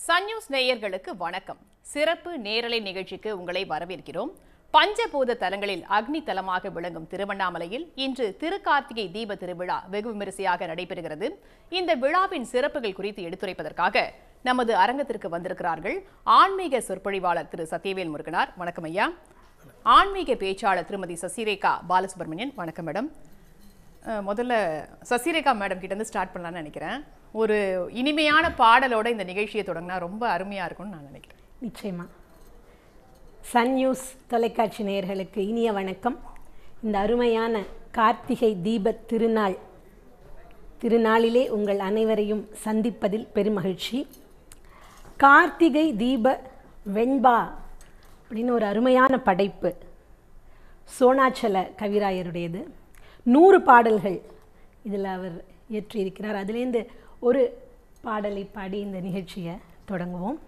Sun news நேயர்களுக்கு வணக்கம் சிறப்பு நேரலை நிகழ்ச்சிக்கு உங்களை வரவேற்கிறோம் பஞ்சபூத தலங்களில் அக்னி தலமாக விளங்கும் திருவண்ணாமலையில் இன்று திருக்கார்த்திகை தீப திருவிழா வெகு விமரிசையாக நடைபெறுகிறது இந்த விழாவின் சிறப்புகள் குறித்து எடுத்துரைப்பதற்காக நமது அரங்கத்திற்கு வந்திருக்கிறார்கள் ஆன்மீக சொற்பொழிவாளர் திரு சத்யவேல் முருகனார் வணக்கம் ஐயா ஆன்மீக பேச்சாளர் திருமதி சசிரேகா பாலசுப்ரமணியன் வணக்கம் மேடம் அஹ் முதல்ல சசிரேகா மேடம் கிட்ட இருந்து ஸ்டார்ட் பண்ணலாம்னு நினைக்கிறேன் ஒரு இனிமையான பாடலோட இந்த நிகழ்ச்சியை தொடங்கினா ரொம்ப அருமையா இருக்கும்னு நான் நினைக்கிறேன் நிச்சயமா சன் நியூஸ் தொலைக்காட்சி நேயர்களுக்கு இனிய வணக்கம் இந்த அருமையான கார்த்திகை தீபத் திருநாள் திருநாளிலே உங்கள் அனைவரையும் சந்திப்பதில் பெருமகிழ்ச்சி கார்த்திகை தீப வெண்பா அப்படின்னு ஒரு அருமையான படைப்பு சோனாச்சல கவிராயருடையது நூறு பாடல்கள் இதில் அவர் இயற்றியிருக்கிறார் அதுலேருந்து ஒரு பாடலை பாடி இந்த நிகழ்ச்சியை தொடங்குவோம்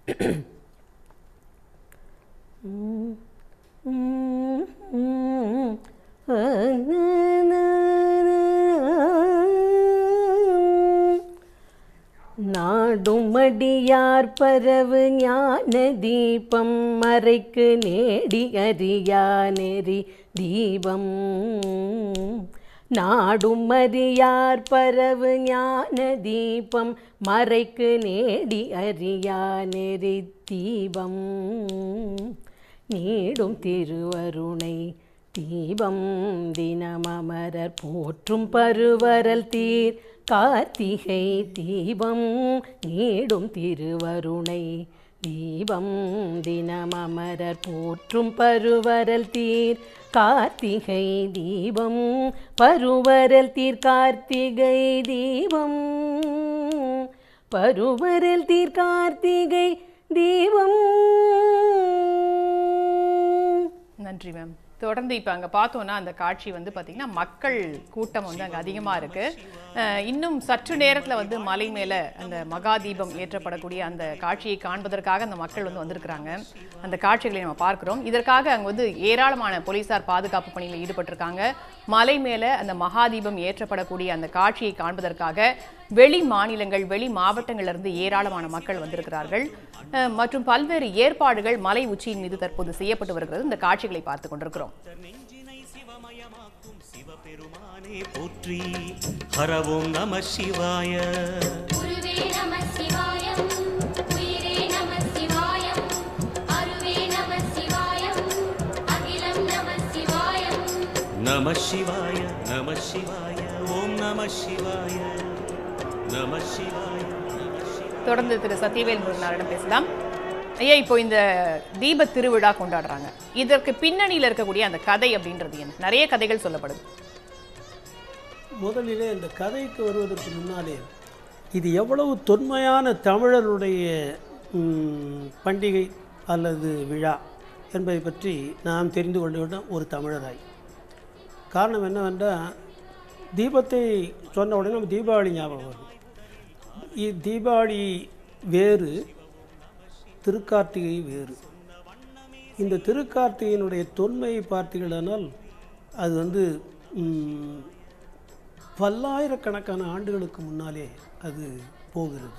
உம், உம், உம், ஆ, நா, நா, நா. நாடும் அடியார் பரவு ஞான தீபம் மறைக்கு நேடி அறியா நெறி தீபம் நாடும் அறியார் பரவு ஞான தீபம் மறைக்கு நேடி அறியா நெறி தீபம் நீடும் திருவருணை தீபம் தினமமரர் போற்றும் பருவரல் தீர் கார்த்திகை தீபம் நீடும் திருவருணை தீபம் தினமமரர் போற்றும் பருவரல் தீர் கார்த்திகை தீபம் பருவரல் தீர் கார்த்திகை தீபம் பருவரல் தீர் கார்த்திகை தீபம் நன்றி மேம் தொடர்ந்து இப்போ அங்கே பார்த்தோன்னா அந்த காட்சி வந்து பார்த்தீங்கன்னா மக்கள் கூட்டம் வந்து அங்கே அதிகமாக இருக்கு அஹ் இன்னும் சற்று நேரத்தில் வந்து மலை மேலே அந்த மகா தீபம் ஏற்றப்படக்கூடிய அந்த காட்சியை காண்பதற்காக அந்த மக்கள் வந்து வந்திருக்கிறாங்க அந்த காட்சிகளை நம்ம பார்க்கிறோம் இதற்காக அங்கே வந்து ஏராளமான போலீசார் பாதுகாப்பு பணியில் ஈடுபட்டிருக்காங்க மலை மேலே அந்த மகாதீபம் ஏற்றப்படக்கூடிய அந்த காட்சியை காண்பதற்காக வெளி மாநிலங்கள் வெளி மாவட்டங்கள்ல இருந்து ஏராளமான மக்கள் வந்திருக்கிறார்கள் அஹ் மற்றும் பல்வேறு ஏற்பாடுகள் மலை உச்சியின் மீது தற்போது செய்யப்பட்டு வருகிறது இந்த காட்சிகளை பார்த்து கொண்டிருக்கிறோம் நெஞ்சினை சிவமயமாக்கும் சிவபெருமானே போற்றி ஹரவோம் நம சிவாய குருவே நம சிவாயம் உயிரே நம சிவாயம் அருவே நம சிவாயம் அகிலம் நம சிவாயம் நம சிவாய நம சிவாய ஓம் நம சிவாய நம சிவாய நம சிவாய தொடர்ந்து திரு சத்யவேல் முருகனாரிடம் பேசலாம் ஐயா இப்போ இந்த தீப திருவிழா கொண்டாடுறாங்க இதற்கு பின்னணியில் இருக்கக்கூடிய அந்த கதை அப்படின்றது என்ன நிறைய கதைகள் சொல்லப்படுது முதலிலே இந்த கதைக்கு வருவதற்கு முன்னாலே இது எவ்வளவு தொன்மையான தமிழருடைய ம், பண்டிகை அல்லது விழா என்பதை பற்றி நாம் தெரிந்து கொள்ள வேண்டும் ஒரு தமிழராய் காரணம் என்னவென்றால் தீபத்தை சொன்ன உடனே நம்ம தீபாவளி ஞாபகம் வரும் இ- தீபாவளி வேறு திருக்கார்த்திகை வேறு இந்த திருக்கார்த்திகையினுடைய தொன்மையை பார்த்தீர்களானால் அது வந்து ம், பல்லாயிரக்கணக்கான ஆண்டுகளுக்கு முன்னாலே அது போகிறது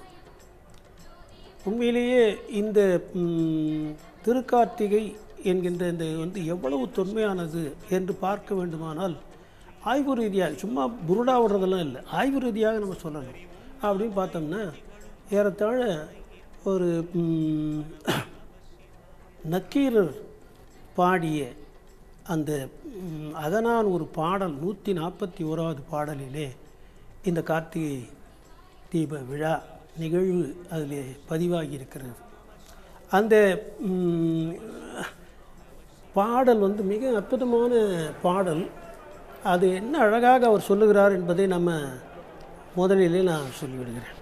உண்மையிலேயே இந்த ம், திருக்கார்த்திகை என்கின்ற இந்த வந்து எவ்வளவு தொன்மையானது என்று பார்க்க வேண்டுமானால் ஆய்வு ரீதியாக சும்மா புருடா விடுறதெல்லாம் இல்லை ஆய்வு ரீதியாக நம்ம சொல்லணும் அப்படின்னு பார்த்தோம்னா ஏறத்தாழ ஒரு ம், நக்கீரர் பாடிய அந்த ம், அகனான் ஒரு பாடல் நூற்றி நாற்பத்தி ஓராவது பாடலிலே இந்த கார்த்திகை தீப விழா நிகழ்வு அதிலே பதிவாகி இருக்கிறது அந்த ம், பாடல் வந்து மிக அற்புதமான பாடல் அது என்ன அழகாக அவர் சொல்லுகிறார் என்பதை நம்ம முதலிலே நான் சொல்லிவிடுகிறேன்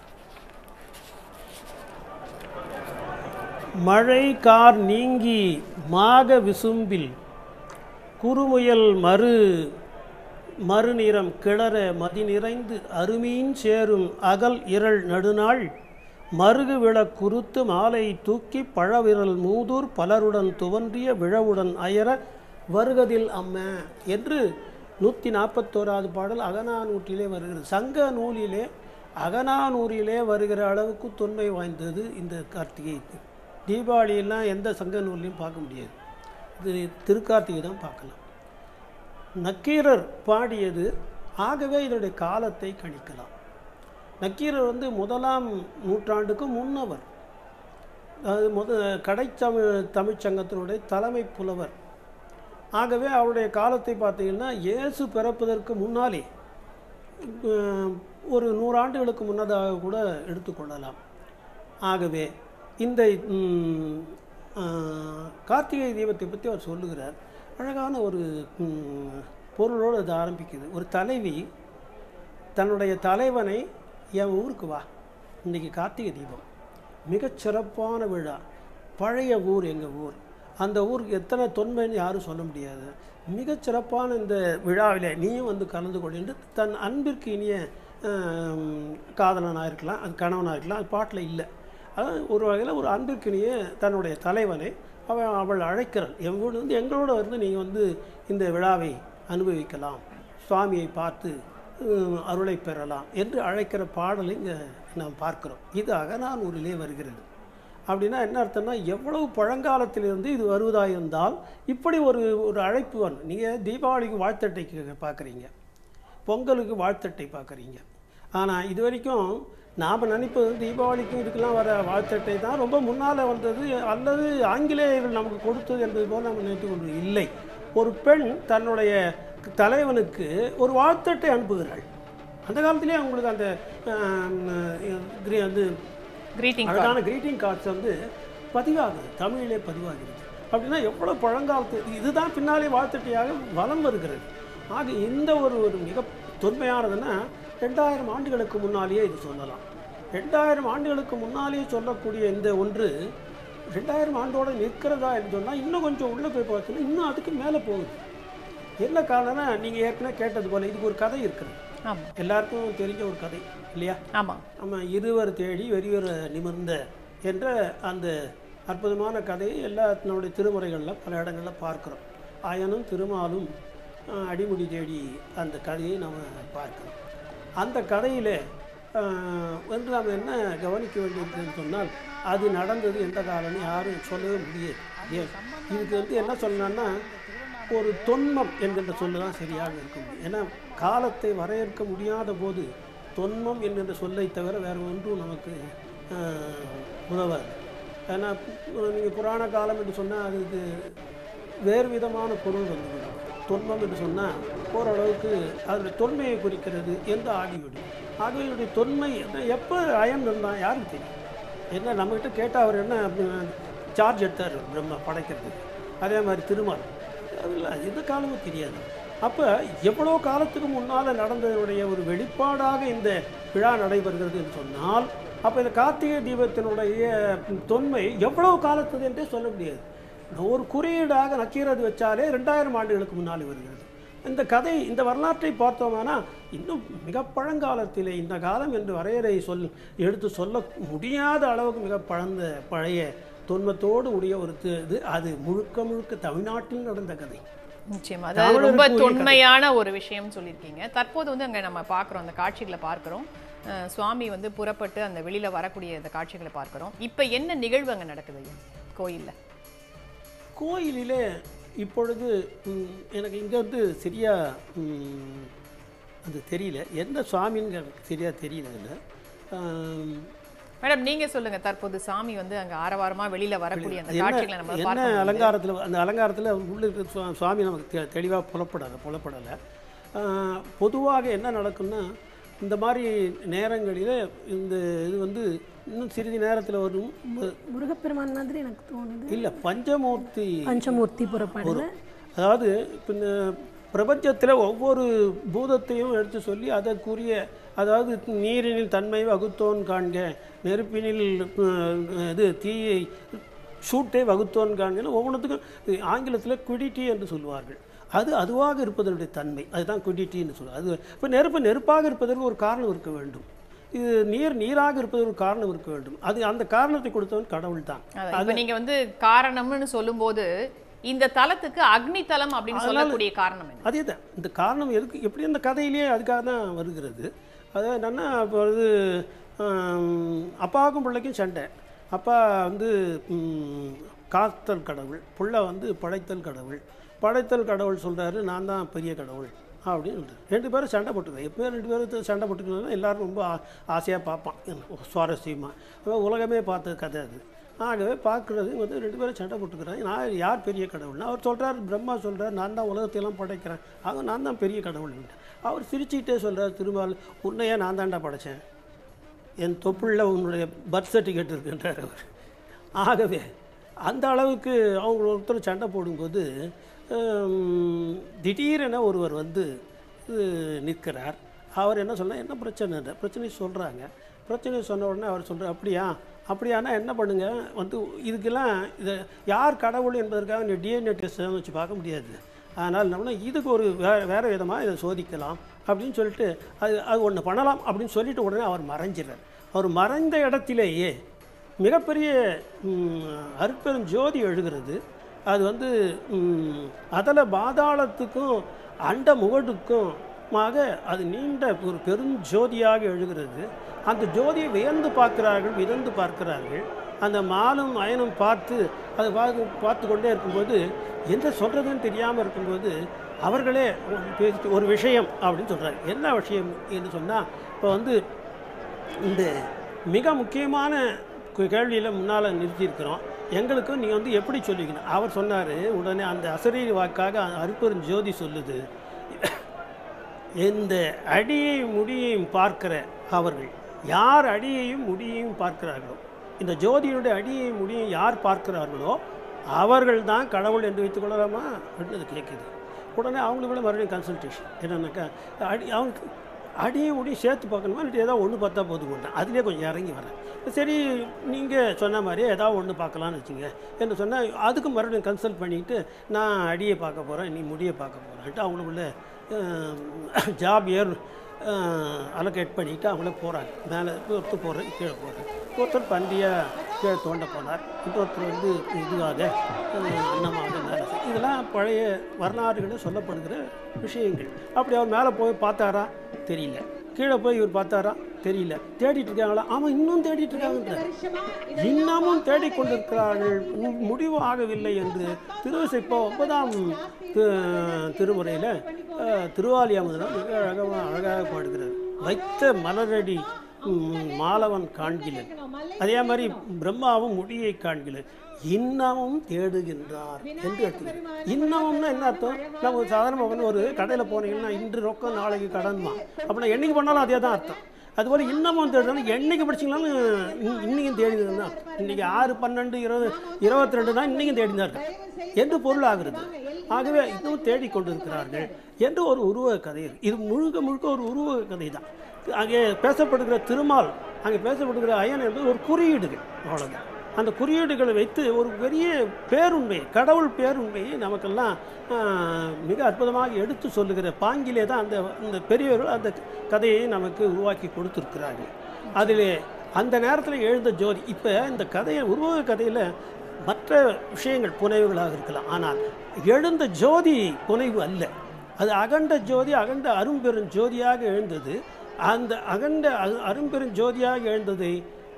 மழை கார் நீங்கி மாக விசும்பில் குறுமுயல் மறு மறுநிறம் கிளற மதி நிறைந்து அருமீன் சேரும் அகல் இரள் நடுநாள் மருகு விழ குருத்து மாலை தூக்கி பழவிரல் மூதூர் பலருடன் துவன்றிய விழவுடன் அயர வருகதில் அம்ம என்று நூற்றி நாற்பத்தோராவது பாடல் அகநானூற்றிலே வருகிறது சங்க நூலிலே அகநானூரிலே வருகிற அளவுக்கு தொன்மை வாய்ந்தது இந்த கார்த்திகை தீபாவளியெல்லாம் எந்த சங்க நூல்லையும் பார்க்க முடியாது இது திருக்கார்த்திகை தான் பார்க்கலாம் நக்கீரர் பாடியது ஆகவே இதனுடைய காலத்தை கணிக்கலாம் நக்கீரர் வந்து முதலாம் நூற்றாண்டுக்கு முன்னவர் அதாவது முத கடைத்தமிழ் தமிழ்ச்சங்கத்தினுடைய தலைமை புலவர் ஆகவே அவருடைய காலத்தை பார்த்தீங்கன்னா இயேசு பிறப்பதற்கு முன்னாலே உம், ஒரு நூறாண்டுகளுக்கு முன்னதாக கூட எடுத்துக்கொள்ளலாம் ஆகவே இந்த உம், ஆஹ், கார்த்திகை தீபத்தை பற்றி அவர் சொல்லுகிறார் அழகான ஒரு உம், பொருளோடு அது ஆரம்பிக்குது ஒரு தலைவி தன்னுடைய தலைவனை என் ஊருக்கு வா இன்னைக்கு கார்த்திகை தீபம் மிகச் சிறப்பான விழா பழைய ஊர் எங்கள் ஊர் அந்த ஊருக்கு எத்தனை தொன்மைன்னு யாரும் சொல்ல முடியாது மிகச் சிறப்பான இந்த விழாவில் நீயும் வந்து கலந்து கொள் என்று தன் அன்பிற்கு இனிய ஆம், காதலனாக இருக்கலாம் அது கணவனாக இருக்கலாம் அது பாட்டில் இல்லை அதாவது ஒரு வகையில் ஒரு அன்பிற்கினிய தன்னுடைய தலைவனை அவன் அவள் அழைக்கிறாள் எங்களோட வந்து எங்களோட வந்து நீங்கள் வந்து இந்த விழாவை அனுபவிக்கலாம் சுவாமியை பார்த்து உம், அருளை பெறலாம் என்று அழைக்கிற பாடலை இங்கே நாம் பார்க்கிறோம் இது அகநானூரிலே வருகிறது அப்படின்னா என்ன அர்த்தம்னா எவ்வளவு பழங்காலத்திலிருந்து இது வருவதாயிருந்தால் இப்படி ஒரு ஒரு அழைப்பு வரும் நீங்கள் தீபாவளிக்கு வாழ்த்தட்டை பார்க்குறீங்க பொங்கலுக்கு வாழ்த்தட்டை பார்க்குறீங்க ஆனால் இது வரைக்கும் நாம் நினைப்பது தீபாவளிக்கும் இதுக்கெல்லாம் வர வாழ்த்தட்டை தான் ரொம்ப முன்னால் வந்தது அல்லது ஆங்கிலேயர்கள் நமக்கு கொடுத்தது என்பது போல் நம்ம நினைத்து கொண்டு இல்லை ஒரு பெண் தன்னுடைய தலைவனுக்கு ஒரு வாழ்த்தட்டை அனுப்புகிறாள் அந்த காலத்திலே அவங்களுக்கு அந்த ஆம், கிரி- வந்து கிரீட்டிங் அழகான கிரீட்டிங் கார்ட்ஸ் வந்து பதிவாகுது தமிழிலே பதிவாகிறது அப்படின்னா எவ்வளோ பழங்காலத்து இதுதான் பின்னாலே வாழ்த்தட்டையாக வலம் வருகிறது ஆக இந்த ஒரு ஒரு மிக தொன்மையானதுன்னா ரெண்டாயிரம் ஆண்டுகளுக்கு முன்னாலேயே இது சொல்லலாம் ரெண்டாயிரம் ஆண்டுகளுக்கு முன்னாலேயே சொல்லக்கூடிய இந்த ஒன்று ரெண்டாயிரம் ஆண்டோட நிற்கிறதா என்று சொன்னால் இன்னும் கொஞ்சம் உள்ளே போய் பார்த்தீங்கன்னா இன்னும் அதுக்கு மேலே போகுது என்ன காரணம்னா நீங்கள் ஏற்கனவே கேட்டது போல் இதுக்கு ஒரு கதை இருக்குது ஆமா எல்லாருக்கும் தெரிஞ்ச ஒரு கதை இல்லையா ஆமா நம்ம இருவர் தேடி வெறிவர் நிமிர்ந்த என்ற அந்த அற்புதமான கதையை எல்லா நம்முடைய திருமுறைகளில் பல இடங்களில் பார்க்குறோம் ஆயனும் திருமாலும் அஹ், அடிமுடி தேடி அந்த கதையை நம்ம பார்க்கிறோம் அந்த கதையில் வந்து நம்ம என்ன கவனிக்க வேண்டியிருக்குன்னு சொன்னால் அது நடந்தது எந்த காலம்னு யாரும் சொல்லவே முடியாது ஏன் இதுக்கு வந்து என்ன சொல்லணும்னா ஒரு தொன்மம் என்கின்ற சொல்லு தான் சரியாக இருக்க முடியும் ஏன்னா காலத்தை வரையறுக்க முடியாத போது தொன்மம் என்கின்ற சொல்லை தவிர வேறு ஒன்றும் நமக்கு ஆஹ், உதவாது ஏன்னா நீங்கள் புராண காலம் என்று சொன்னால் அதுக்கு வேறு விதமான பொருள் வந்துவிடும் தொன்மம் என்று சொன்னால் ஓரளவுக்கு அதனுடைய தொன்மையை குறிக்கிறது எந்த ஆகிவிடும் ஆகியோடைய தொன்மை என்ன எப்போ அயன் இருந்தான் யாருக்கு தெரியும் என்ன நம்மகிட்ட கேட்டால் அவர் என்ன சார்ஜ் எடுத்தார் பிரம்மா படைக்கிறதுக்கு அதே மாதிரி திருமால் அதில் எந்த காலமும் தெரியாது அப்போ எவ்வளோ காலத்துக்கு முன்னால் நடந்ததுடைய ஒரு வெளிப்பாடாக இந்த விழா நடைபெறுகிறது என்று சொன்னால் அப்போ இந்த கார்த்திகை தீபத்தினுடைய தொன்மை எவ்வளவு காலத்தது என்றே சொல்ல முடியாது ஒரு குறியீடாக நக்கீரது வச்சாலே ரெண்டாயிரம் ஆண்டுகளுக்கு முன்னாலே வருகிறது இந்த கதை இந்த வரலாற்றை பார்த்தோம்னா இன்னும் மிக பழங்காலத்திலே இந்த காலம் என்று வரையறை சொல் எடுத்து சொல்ல முடியாத அளவுக்கு மிக பழந்த பழைய தொன்மத்தோடு உடைய ஒரு து- இது அது முழுக்க முழுக்க தமிழ்நாட்டில் நடந்த கதை நிச்சயமா அதாவது ரொம்ப தமிழருக்கு உரிய கதை. தொன்மையான ஒரு விஷயம் சொல்லியிருக்கீங்க தற்போது வந்து அங்க நம்ம பார்க்குறோம் அந்த காட்சிகளை பார்க்குறோம் அஹ், சுவாமி வந்து புறப்பட்டு அந்த வெளியில வரக்கூடிய அந்த காட்சிகளை பார்க்குறோம் இப்போ என்ன நிகழ்வு அங்க நடக்குது ஐயா கோயில்ல கோயிலிலே இப்பொழுது ம், எனக்கு இங்கே வந்து சரியா ம், அது தெரியல எந்த சுவாமின்னு எனக்கு சரியா தெரியல இல்லை மேடம் நீங்க சொல்லுங்க தற்போது சாமி வந்து அங்க ஆரவாரமா வெளியில வரக்கூடிய அந்த காட்சிகளை நம்ம என்ன பார்க்க முடியுது. அலங்காரத்தில் அந்த அலங்காரத்தில் உள்ள இருக்கிற சுவா- சுவாமி நமக்கு தெ தெளிவாக புலப்படாது புலப்படலை பொதுவாக என்ன நடக்கும்னா இந்த மாதிரி நேரங்களில் இந்த இது வந்து இன்னும் சிறிது நேரத்தில் வரும் முருகப்பெருமான் மாதிரி எனக்கு தோணுது இல்லை பஞ்சமூர்த்தி பஞ்சமூர்த்தி புறப்பாடுல அதாவது இப்போ இந்த பிரபஞ்சத்தில் ஒவ்வொரு பூதத்தையும் எடுத்து சொல்லி அதற்குரிய அதாவது நீரினில் தன்மை வகுத்தோன் காண்க நெருப்பினில் அஹ், இது தீயை சூட்டை வகுத்தோன் காண்கன்னு ஒவ்வொன்றுத்துக்கும் ஆங்கிலத்தில் குடிட்டி என்று சொல்லுவார்கள் அது அதுவாக இருப்பதனுடைய தன்மை அதுதான் குடிட்டின்னு சொல்லுவாங்க அது இப்போ நெருப்பு நெருப்பாக இருப்பதற்கு ஒரு காரணம் இருக்க வேண்டும் இது நீர் நீராக இருப்பதற்கு ஒரு காரணம் இருக்க வேண்டும் அது அந்த காரணத்தை கொடுத்தவன் கடவுள் தான் அதான், இப்ப நீங்க வந்து காரணம்னு சொல்லும்போது இந்த தலத்துக்கு அக்னி தலம் அப்படின்னு சொல்லக்கூடிய காரணம் என்ன அதே தான் இந்த காரணம் எதுக்கு எப்படி அந்த கதையிலேயே அதுக்காக தான் வருகிறது அது என்னென்னா இப்போ வந்து ஆம், அப்பாவுக்கும் பிள்ளைக்கும் சண்டை அப்பா வந்து ம், காத்தல் கடவுள் புள்ள வந்து படைத்தல் கடவுள் படைத்தல் கடவுள் சொல்கிறாரு நான் தான் பெரிய கடவுள் அப்படின்னு சொல்றாரு. ரெண்டு பேரும் சண்டை போட்டுக்கிறேன் எப்போயும் ரெண்டு பேரும் சண்டை போட்டுக்கணும்னா எல்லாரும் ரொம்ப ஆ- ஆசையாக பார்ப்பான் சுவாரஸ்யமாக உலகமே பார்த்த கதை அது ஆகவே பார்க்குறது வந்து ரெண்டு பேரும் சண்டை போட்டுக்கிறாங்க நான் யார் பெரிய கடவுள்னா அவர் சொல்கிறார் பிரம்மா சொல்கிறார் நான் தான் உலகத்தையெல்லாம் படைக்கிறேன் ஆக நான் தான் பெரிய கடவுள் அவர் சிரிச்சுக்கிட்டே சொல்கிறார் திருமால் உன்னையே நான் தாண்டா படைச்சேன் என் தொப்புள்ள உன்னுடைய பர்த் சர்டிஃபிகேட் இருக்குன்றார் அவர் ஆகவே அந்த அளவுக்கு அவங்க ஒருத்தர் சண்டை போடும்போது ஹம், திடீரென ஒருவர் வந்து அஹ், நிற்கிறார் அவர் என்ன சொன்னா என்ன பிரச்சனை பிரச்சனை சொல்கிறாங்க பிரச்சனை சொன்ன உடனே அவர் சொல்கிறார் அப்படியா அப்படியானா என்ன பண்ணுங்க வந்து இதுக்கெல்லாம் இதை யார் கடவுள் என்பதற்காக நீ டிஎன்ஏ டெஸ்ட் வச்சு பார்க்க முடியாது அதனால் நம்ம இதுக்கு ஒரு வே வேறு விதமாக இதை சோதிக்கலாம் அப்படின்னு சொல்லிட்டு அது அது ஒன்று பண்ணலாம் அப்படின்னு சொல்லிட்டு உடனே அவர் மறைஞ்சிடுறார் அவர் மறைந்த இடத்திலேயே மிகப்பெரிய ம், அருட்பெரும் ஜோதி எழுகிறது அது வந்து ம், அதல பாதாளத்துக்கும் அண்ட முகடுக்கும் மாக அது நீண்ட ஒரு பெரும் ஜோதியாக எழுகிறது அந்த ஜோதியை வியந்து பார்க்கிறார்கள் விதந்து பார்க்கிறார்கள் அந்த மாலும் அயனும் பார்த்து அதை பார்த்து பார்த்து கொண்டே இருக்கும்போது என்ன சொல்கிறதுன்னு தெரியாமல் இருக்கும்போது அவர்களே ஒரு பேசி- ஒரு விஷயம் அப்படின்னு சொல்கிறாங்க என்ன விஷயம் என்று சொன்னால் இப்போ வந்து இந்த மிக முக்கியமான கேள்வியில் முன்னால் நிறுத்தியிருக்கிறோம் எங்களுக்கும் நீங்கள் வந்து எப்படி சொல்லிக்கணும் அவர் சொன்னார் உடனே அந்த அசரீரி வாக்காக அருப்பெரும் ஜோதி சொல்லுது இந்த அடியை முடியையும் பார்க்கிற அவர்கள் யார் அடியையும் முடியையும் பார்க்கிறார்களோ இந்த ஜோதியினுடைய அடியையும் முடியையும் யார் பார்க்கிறார்களோ அவர்கள் தான் கடவுள் என்று வைத்துக் கொள்ளலாமா அப்படின்னு அது கேட்குது உடனே அவங்களுக்குள்ள மறுபடியும் கன்சல்டேஷன் என்னன்னாக்கா அடி அவனுக்கு அடியும் முடியும் சேர்த்து பார்க்கணுமா இல்லை ஏதாவது ஒன்று பார்த்தா போதும் கொண்டேன் அதுலேயே கொஞ்சம் இறங்கி வரேன் சரி நீங்கள் சொன்ன மாதிரியே ஏதாவது ஒன்று பார்க்கலான்னு வச்சுங்க என்ன சொன்னால் அதுக்கு மறுபடியும் கன்சல்ட் பண்ணிக்கிட்டு நான் அடியை பார்க்க போகிறேன் நீ முடியை பார்க்க போகிறேன்ட்டு அவங்களுக்குள்ள ஜாப் ஏர் அலோகேட் பண்ணிக்கிட்டு அவங்கள போகிறாங்க மேலே ஒருத்தர் போகிறேன் கீழே போகிறேன் ஒருத்தர் பந்தியாக கீழே தோண்ட போனார் இன்னொருத்தர் வந்து இதுவாக அஹ், அன்னமாக மேலே இதெல்லாம் பழைய வரலாறுகளில் சொல்லப்படுகிற விஷயங்கள் அப்படி அவர் மேலே போய் பார்த்தாரா தெரியல கீழே போய் இவர் பார்த்தாரா தெரியல தேடிட்டு இருக்காங்களா ஆமாம் இன்னும் தேடிட்டு இருக்காங்கன்ற இன்னமும் தேடிக்கொண்டிருக்கிறார்கள் மு- முடிவு ஆகவில்லை என்று திருவசை இப்போ ஒன்பதாம் தி- திருமுறையில் திருவாலியாமதுரம் மிக அழகாக அழகாக பாடுகிறார் வைத்த மலரடி ம், மாலவன் காண்கிலன் அதே மாதிரி பிரம்மாவும் முடியை காண்கிலன் இன்னமும் தேடுகின்றார் என்று எடுத்துக்கிறார் இன்னமும்னா என்ன அர்த்தம் நம்ம சாதாரணமாக வந்து ஒரு கடையில் போனீங்கன்னா இன்று ரொக்கம் நாளைக்கு கடன்மா அப்படின்னா என்னைக்கு பண்ணாலும் அதே தான் அர்த்தம் அதுபோல் இன்னமும் தேடுறது என்னைக்கு படிச்சிங்களாலும் இன்- இன்னைக்கும் தேடினது தான் இன்னைக்கு ஆறு பன்னெண்டு இருபது இருபத்தி ரெண்டு தான் இன்னைக்கும் தேடிதான் இருக்கு என்று பொருள் ஆகிறது ஆகவே இன்னும் தேடிக்கொண்டிருக்கிறார்கள் என்று ஒரு உருவக கதை இருக்கு. இது முழுக்க முழுக்க ஒரு உருவக கதை தான் அங்கே பேசப்படுகிற திருமால் அங்கே பேசப்படுகிற அயன் என்பது ஒரு குறியீடுகள் அவ்வளோதான் அந்த குறியீடுகளை வைத்து ஒரு பெரிய பேருண்மை கடவுள் பேருண்மையை நமக்கெல்லாம் ஆஹ், மிக அற்புதமாக எடுத்து சொல்லுகிற பாங்கிலே தான் அந்த இந்த பெரியவர்கள் அந்த கதையை நமக்கு உருவாக்கி கொடுத்துருக்கிறார்கள் அதிலே அந்த நேரத்தில் எழுந்த ஜோதி இப்போ இந்த கதையை உருவக கதையில் மற்ற விஷயங்கள் புனைவுகளாக இருக்கலாம் ஆனால் எழுந்த ஜோதி புனைவு அல்ல அது அகண்ட ஜோதி அகண்ட அரும்பெரும் ஜோதியாக எழுந்தது அந்த அகண்ட அரு- அரும்பெரும் ஜோதியாக எழுந்ததை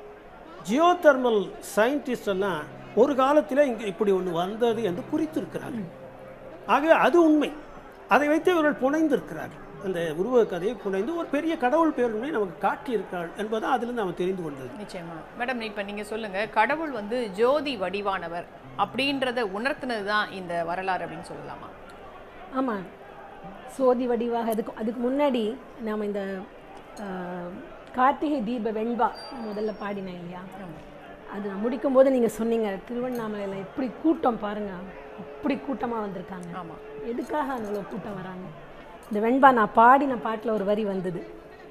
ஜியோதெர்மல் சயின்டிஸ்ட் எல்லாம் ஒரு காலத்தில் இங்கே இப்படி ஒன்று வந்தது என்று குறித்திருக்கிறார்கள் ஆக அது உண்மை அதை வைத்து இவர்கள் புனைந்திருக்கிறார்கள் அந்த உருவக கதையை புனைந்து ஒரு பெரிய கடவுள் பேருண்மை நமக்கு காட்டியிருக்கிறார்கள் என்பதை அதிலிருந்து நாம் தெரிந்து கொண்டது நிச்சயமா மேடம் இப்போ நீங்க சொல்லுங்க கடவுள் வந்து ஜோதி வடிவானவர் அப்படின்றத உணர்த்தினது தான் இந்த வரலாறு அப்படின்னு சொல்லலாமா ஆமாம் சோதி வடிவாக அதுக்கு அதுக்கு முன்னாடி நாம் இந்த ஆஹ், கார்த்திகை தீப வெண்பா முதல்ல பாடினேன் இல்லையா அது முடிக்கும்போது நீங்கள் சொன்னீங்க திருவண்ணாமலையில் எப்படி கூட்டம் பாருங்க அப்படி கூட்டமாக வந்திருக்காங்க ஆமா எதுக்காக அவ்வளோ கூட்டம் வராங்க இந்த வெண்பா நான் பாடின பாட்டில் ஒரு வரி வந்தது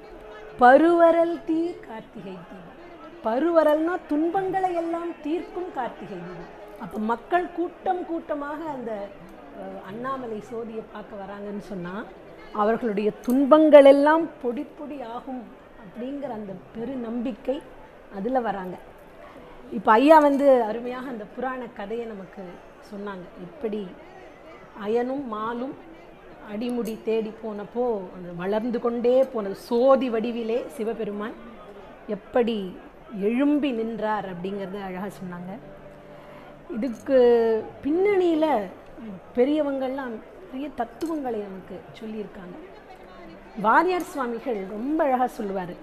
பருவரல் தீர் கார்த்திகை தீபம் பருவரல்னா துன்பங்களை எல்லாம் தீர்க்கும் கார்த்திகை தீபம் அப்போ மக்கள் கூட்டம் கூட்டமாக அந்த அஹ், அண்ணாமலை சோதியை பார்க்க வராங்கன்னு சொன்னால் அவர்களுடைய துன்பங்கள் எல்லாம் பொடி பொடி ஆகும் அப்படிங்கிற அந்த பெரு நம்பிக்கை அதில் வராங்க இப்போ ஐயா வந்து அருமையாக அந்த புராண கதையை நமக்கு சொன்னாங்க எப்படி அயனும் மாலும் அடிமுடி தேடி போனப்போ அந்த வளர்ந்து கொண்டே போனது சோதி வடிவிலே சிவபெருமான் எப்படி எழும்பி நின்றார் அப்படிங்கிறத அழகாக சொன்னாங்க இதுக்கு பின்னணியில் பெரியவங்கள்லாம் நிறைய தத்துவங்களை நமக்கு சொல்லியிருக்காங்க வாரியார் சுவாமிகள் ரொம்ப அழகாக சொல்லுவார்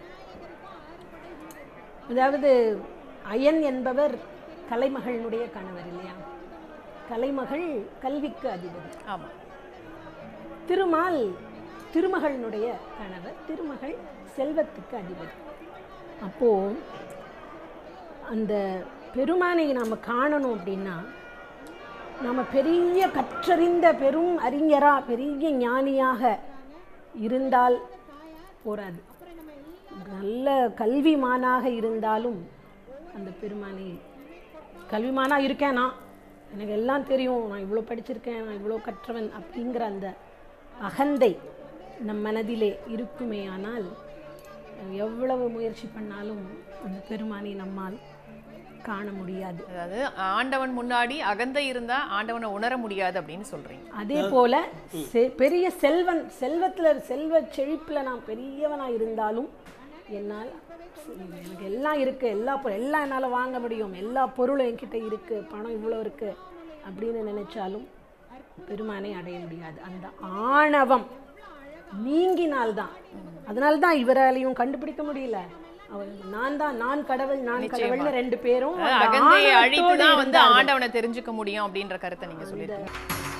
அதாவது அயன் என்பவர் கலைமகளினுடைய கணவர் இல்லையா கலைமகள் கல்விக்கு அதிபதி ஆமா திருமால் திருமகளினுடைய கணவர் திருமகள் செல்வத்துக்கு அதிபதி அப்போ அந்த பெருமானை நாம் காணணும் அப்படின்னா நம்ம பெரிய கற்றறிந்த பெரும் அறிஞரா பெரிய ஞானியாக இருந்தால் போராது ஒரு நல்ல கல்விமானாக இருந்தாலும் அந்த பெருமானை கல்விமானா இருக்கேன் நான் எனக்கு எல்லாம் தெரியும் நான் இவ்வளோ படிச்சிருக்கேன் நான் இவ்வளோ கற்றவன் அப்படிங்கிற அந்த அகந்தை நம் மனதிலே இருக்குமே ஆனால் எவ்வளவு முயற்சி பண்ணாலும் அந்த பெருமானை நம்மால் காண முடியாது அதாவது ஆண்டவன் முன்னாடி அகந்தை இருந்தா ஆண்டவனை உணர முடியாது அப்படின்னு சொல்றீங்க அதே போல செ- பெரிய செல்வன் செல்வத்துல செல்வ செழிப்புல நான் பெரியவனா இருந்தாலும் என்னால் எனக்கு எல்லாம் இருக்கு எல்லா பொ- எல்லாம் என்னால் வாங்க முடியும் எல்லா பொருளும் என்கிட்ட இருக்கு பணம் இவ்வளோ இருக்கு அப்படின்னு நினைச்சாலும் பெருமானை அடைய முடியாது அந்த ஆணவம் நீங்கினால்தான் அதனால தான் இவராலையும் கண்டுபிடிக்க முடியல அவர் நான் தான் நான் கடவுள் நான் கடவுள்னு ரெண்டு பேரும் அதாவது அந்த அகந்தையை ஆணவத்தோடு அழித்து தான் வந்து இருந்தார்கள். ஆண்டவனை தெரிஞ்சுக்க முடியும் அப்படின்ற கருத்தை நீங்க சொல்லியிருக்கீங்க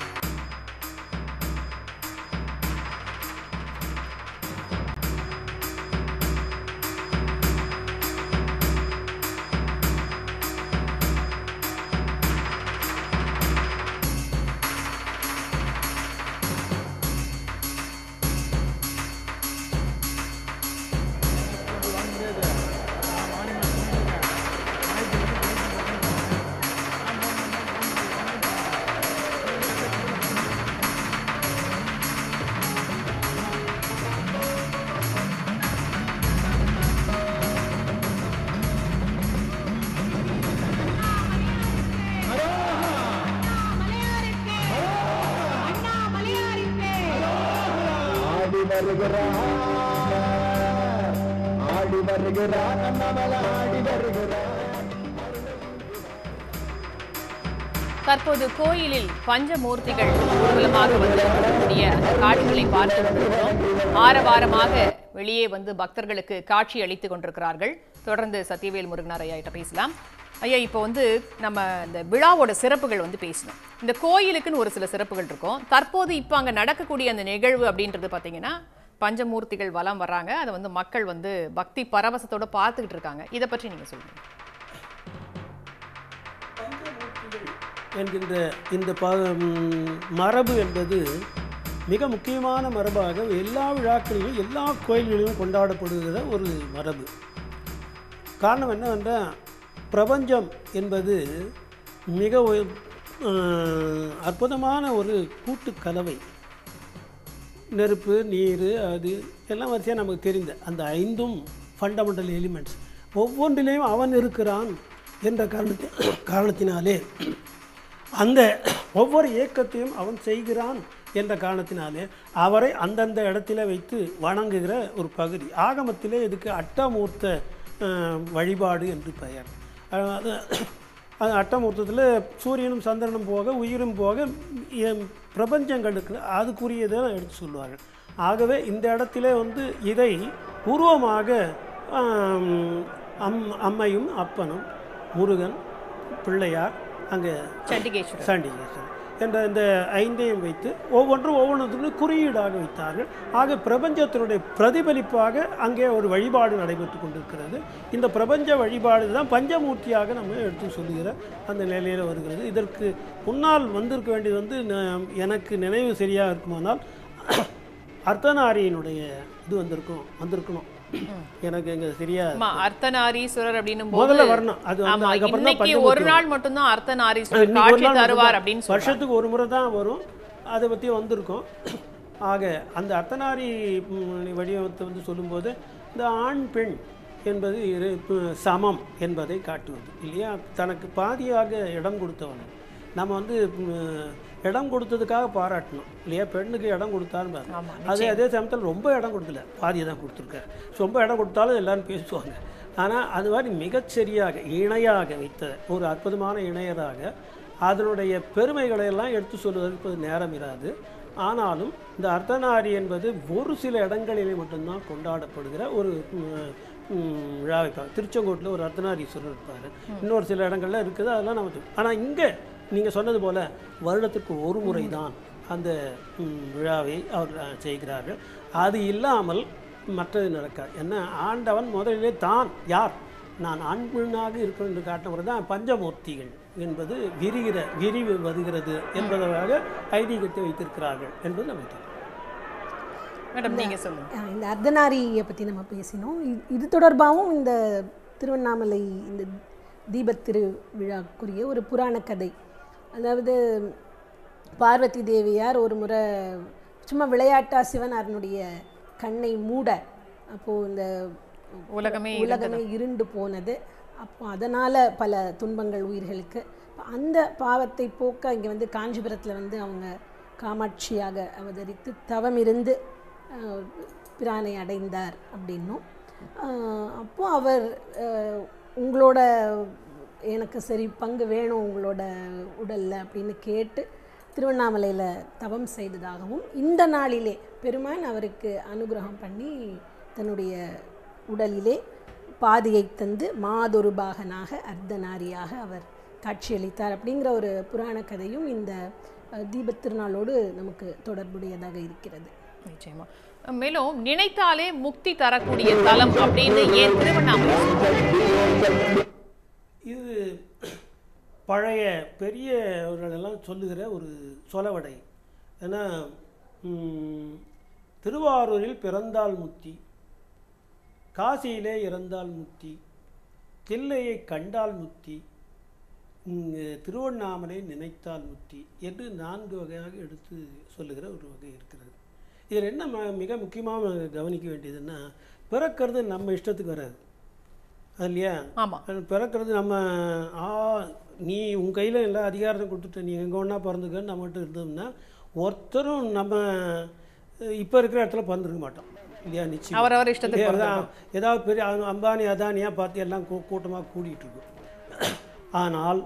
ஆடி வருகிறார் ஆடி வருகிறார் அண்ணாமலை ஆடி வருகிறார் தற்போது கோயிலில் பஞ்சமூர்த்திகள் ஊர்வலமாக வந்து வரக்கூடிய அந்த காட்சிகளை பார்த்து கொண்டிருக்கிறோம் ஆரவாரமாக வெளியே வந்து பக்தர்களுக்கு காட்சி அளித்துக் கொண்டிருக்கிறார்கள் தொடர்ந்து சத்யவேல் முருகனார் ஐயா கிட்ட பேசலாம் ஐயா இப்போ வந்து நம்ம இந்த விழாவோட சிறப்புகள் வந்து பேசணும் இந்த கோயிலுக்குன்னு ஒரு சில சிறப்புகள் இருக்கும் தற்போது இப்போ அங்கே நடக்கக்கூடிய அந்த நிகழ்வு அப்படின்றது பார்த்தீங்கன்னா பஞ்சமூர்த்திகள் வலம் வர்றாங்க அதை வந்து மக்கள் வந்து பக்தி பரவசத்தோட பார்த்துக்கிட்டு இருக்காங்க இதை பற்றி நீங்கள் சொல்லுங்க என்கின்ற இந்த ப ம், மரபு என்பது மிக முக்கியமான மரபாக எல்லா விழாக்களிலும் எல்லா கோயில்களிலும் கொண்டாடப்படுகிற ஒரு மரபு காரணம் என்னவென்றால் பிரபஞ்சம் என்பது மிக உய- அஹ், அற்புதமான ஒரு கூட்டு கலவை நெருப்பு நீர் அது எல்லாம் வரிசையாக நமக்கு தெரிந்த அந்த ஐந்தும் ஃபண்டமெண்டல் எலிமெண்ட்ஸ் ஒவ்வொன்றிலேயும் அவன் இருக்கிறான் என்ற காரணத்தி காரணத்தினாலே அந்த ஒவ்வொரு இயக்கத்தையும் அவன் செய்கிறான் என்ற காரணத்தினாலே அவரை அந்தந்த இடத்துல வைத்து வணங்குகிற ஒரு பகுதி ஆகமத்திலே இதுக்கு அட்டமூர்த்த அஹ், வழிபாடு என்று பெயர் அஹ், அது அது அட்டமூர்த்தத்தில் சூரியனும் சந்திரனும் போக உயிரும் போக எம் பிரபஞ்சங்களுக்கு அதுக்குரியதை எடுத்து சொல்லுவார்கள் ஆகவே இந்த இடத்துல வந்து இதை உருவமாக ஆம், அம் அம்மையும் அப்பனும் முருகன் பிள்ளையார் அங்கே சண்டிகேஸ்வரர் சாண்டிகேசன் என்ற இந்த ஐந்தையும் வைத்து ஒவ்வொன்றும் ஒவ்வொன்றுக்கும் குறியீடாக வைத்தார்கள் ஆக பிரபஞ்சத்தினுடைய பிரதிபலிப்பாக அங்கே ஒரு வழிபாடு நடைபெற்று கொண்டிருக்கிறது இந்த பிரபஞ்ச வழிபாடு தான் பஞ்சமூர்த்தியாக நம்ம எடுத்து சொல்லுகிற அந்த நிலையில் வருகிறது இதற்கு முன்னால் வந்திருக்க வேண்டியது வந்து ந- எனக்கு நினைவு சரியாக இருக்குமானால் அர்த்தநாரியினுடைய இது வந்திருக்கும் வந்திருக்கணும் எனக்கு எங்க சரியா ஆமா அர்த்தநாரீஸ்வரர் அப்படின்னும் முதல்ல போது வரணும் அது வந்து ஆமா அதுக்கப்புறம் தான் இன்னைக்கு ஒரு நாள் மட்டும்தான் அர்த்தநாரீஸ்வரர் இன்னைக்கு ஒரு காட்சி நாள் தருவார் மட்டும்தான். அப்படின்னு சொல்றாங்க வருஷத்துக்கு ஒரு முறை தான் வரும் அதை பற்றி வந்திருக்கோம் ஆக அந்த அர்த்தநாரி ம், வடிவத்தை வந்து சொல்லும்போது இந்த ஆண் பெண் என்பது இரு- ப- சமம் என்பதை காட்டுவது இல்லையா தனக்கு பாதியாக இடம் கொடுத்தவன் நம்ம வந்து ம், இடம் கொடுத்ததுக்காக பாராட்டணும் இல்லையா பெண்ணுக்கு இடம் கொடுத்தான்னு பாருங்க. ஆமா, அதே அதே சமயத்தில் ரொம்ப இடம் கொடுக்கல பாதியை தான் கொடுத்துருக்காரு ரொம்ப இடம் கொடுத்தாலும் எல்லாரும் பேசுவாங்க ஆனால் அது மாதிரி மிகச்சரியாக இணையாக வைத்த ஒரு அற்புதமான இணையராக அதனுடைய பெருமைகளை எல்லாம் எடுத்து சொல்வதற்கு இப்போது நேரம் இராது ஆனாலும் இந்த அர்த்தநாரி என்பது ஒரு சில இடங்களிலே மட்டும்தான் கொண்டாடப்படுகிற ஒரு ம், ம், விழா வைப்பாங்க திருச்செங்கோட்டில் ஒரு அர்த்தநாரீஸ்வரர் இருப்பார் இன்னொரு சில இடங்கள்ல இருக்குது அதெல்லாம் நமக்கு ஆனால் இங்கே நீங்கள் சொன்னது போல் வருடத்துக்கு ஒரு முறை தான் அந்த ம், விழாவை அவர் அஹ், செய்கிறார்கள் அது இல்லாமல் மற்றது நடக்காது என்ன ஆண்டவன் முதலிலே தான் யார் நான் ஆண்மனாக இருக்கிறேன் என்று காட்டுவது தான் பஞ்சமூர்த்திகள் என்பது விரிகிற விரிவு வருகிறது என்பதாக ஐதீகத்தை வைத்திருக்கிறார்கள் என்பது நமக்கு தெரியும் மேடம் நீங்க சொல்லுங்க அஹ் இந்த அர்த்தநாரியை பற்றி நம்ம பேசினோம் இது- இது தொடர்பாகவும் இந்த திருவண்ணாமலை இந்த தீபத் திருவிழாக்குரிய ஒரு புராண கதை அதாவது பார்வதி தேவியார் ஒரு முறை சும்மா விளையாட்டா சிவனாரனுடைய கண்ணை மூட அப்போது இந்த உலகமே உலகமே இருண்டு போனது அப்போ அதனால் பல துன்பங்கள் உயிர்களுக்கு அப்ப அந்த பாவத்தை போக்க இங்கே வந்து காஞ்சிபுரத்தில் வந்து அவங்க காமாட்சியாக அவதரித்து தவம் இருந்து அஹ், பிரானை அடைந்தார் அப்படின்னும் அஹ், அப்போ அவர் அஹ், உங்களோட எனக்கு சரி பங்கு வேணும் உங்களோட உடல்ல அப்படின்னு கேட்டு திருவண்ணாமலையில் தவம் செய்ததாகவும் இந்த நாளிலே பெருமான் அவருக்கு அனுகிரகம் பண்ணி தன்னுடைய உடலிலே பாதியை தந்து மாதொரு பாகனாக அர்த்தநாரியாக அவர் காட்சியளித்தார் அப்படிங்கிற ஒரு புராண கதையும் இந்த அஹ், தீபத் திருநாளோடு நமக்கு தொடர்புடையதாக இருக்கிறது நிச்சயமா மேலும் நினைத்தாலே முக்தி தரக்கூடிய தலம் அப்படின்னு ஏன் திருவண்ணாமலை சொல்றாங்க? இது பழைய பெரியவர்களெல்லாம் சொல்லுகிற ஒரு சொலவடை ஏன்னா ம், திருவாரூரில் பிறந்தால் முத்தி காசியிலே இறந்தால் முத்தி தில்லையை கண்டால் முத்தி இங்கு திருவண்ணாமலை நினைத்தால் முத்தி என்று நான்கு வகையாக எடுத்து சொல்லுகிற ஒரு வகை இருக்கிறது இதில் என்ன ம- மிக முக்கியமாக கவனிக்க வேண்டியதுன்னா பிறக்கிறது நம்ம இஷ்டத்துக்கு வராது அது இல்லையா ஆமா அது பிறக்கிறது நம்ம ஆ நீ உன் கையில் எல்லா அதிகாரத்தையும் கொடுத்துட்ட நீ எங்கே ஒன்றா பிறந்துக்கன்னு நம்மகிட்ட இருந்தோம்னா ஒருத்தரும் நம்ம இப்போ இருக்கிற இடத்துல பிறந்திருக்க மாட்டோம் இல்லையா நிச்சயம் அவரவர் இஷ்டத்துக்கு ஏதாவது பெரிய அ- அம்பானி அதானியாக பார்த்து எல்லாம் கூ கூட்டமாக கூடிட்டு இருக்கும் ஆனால்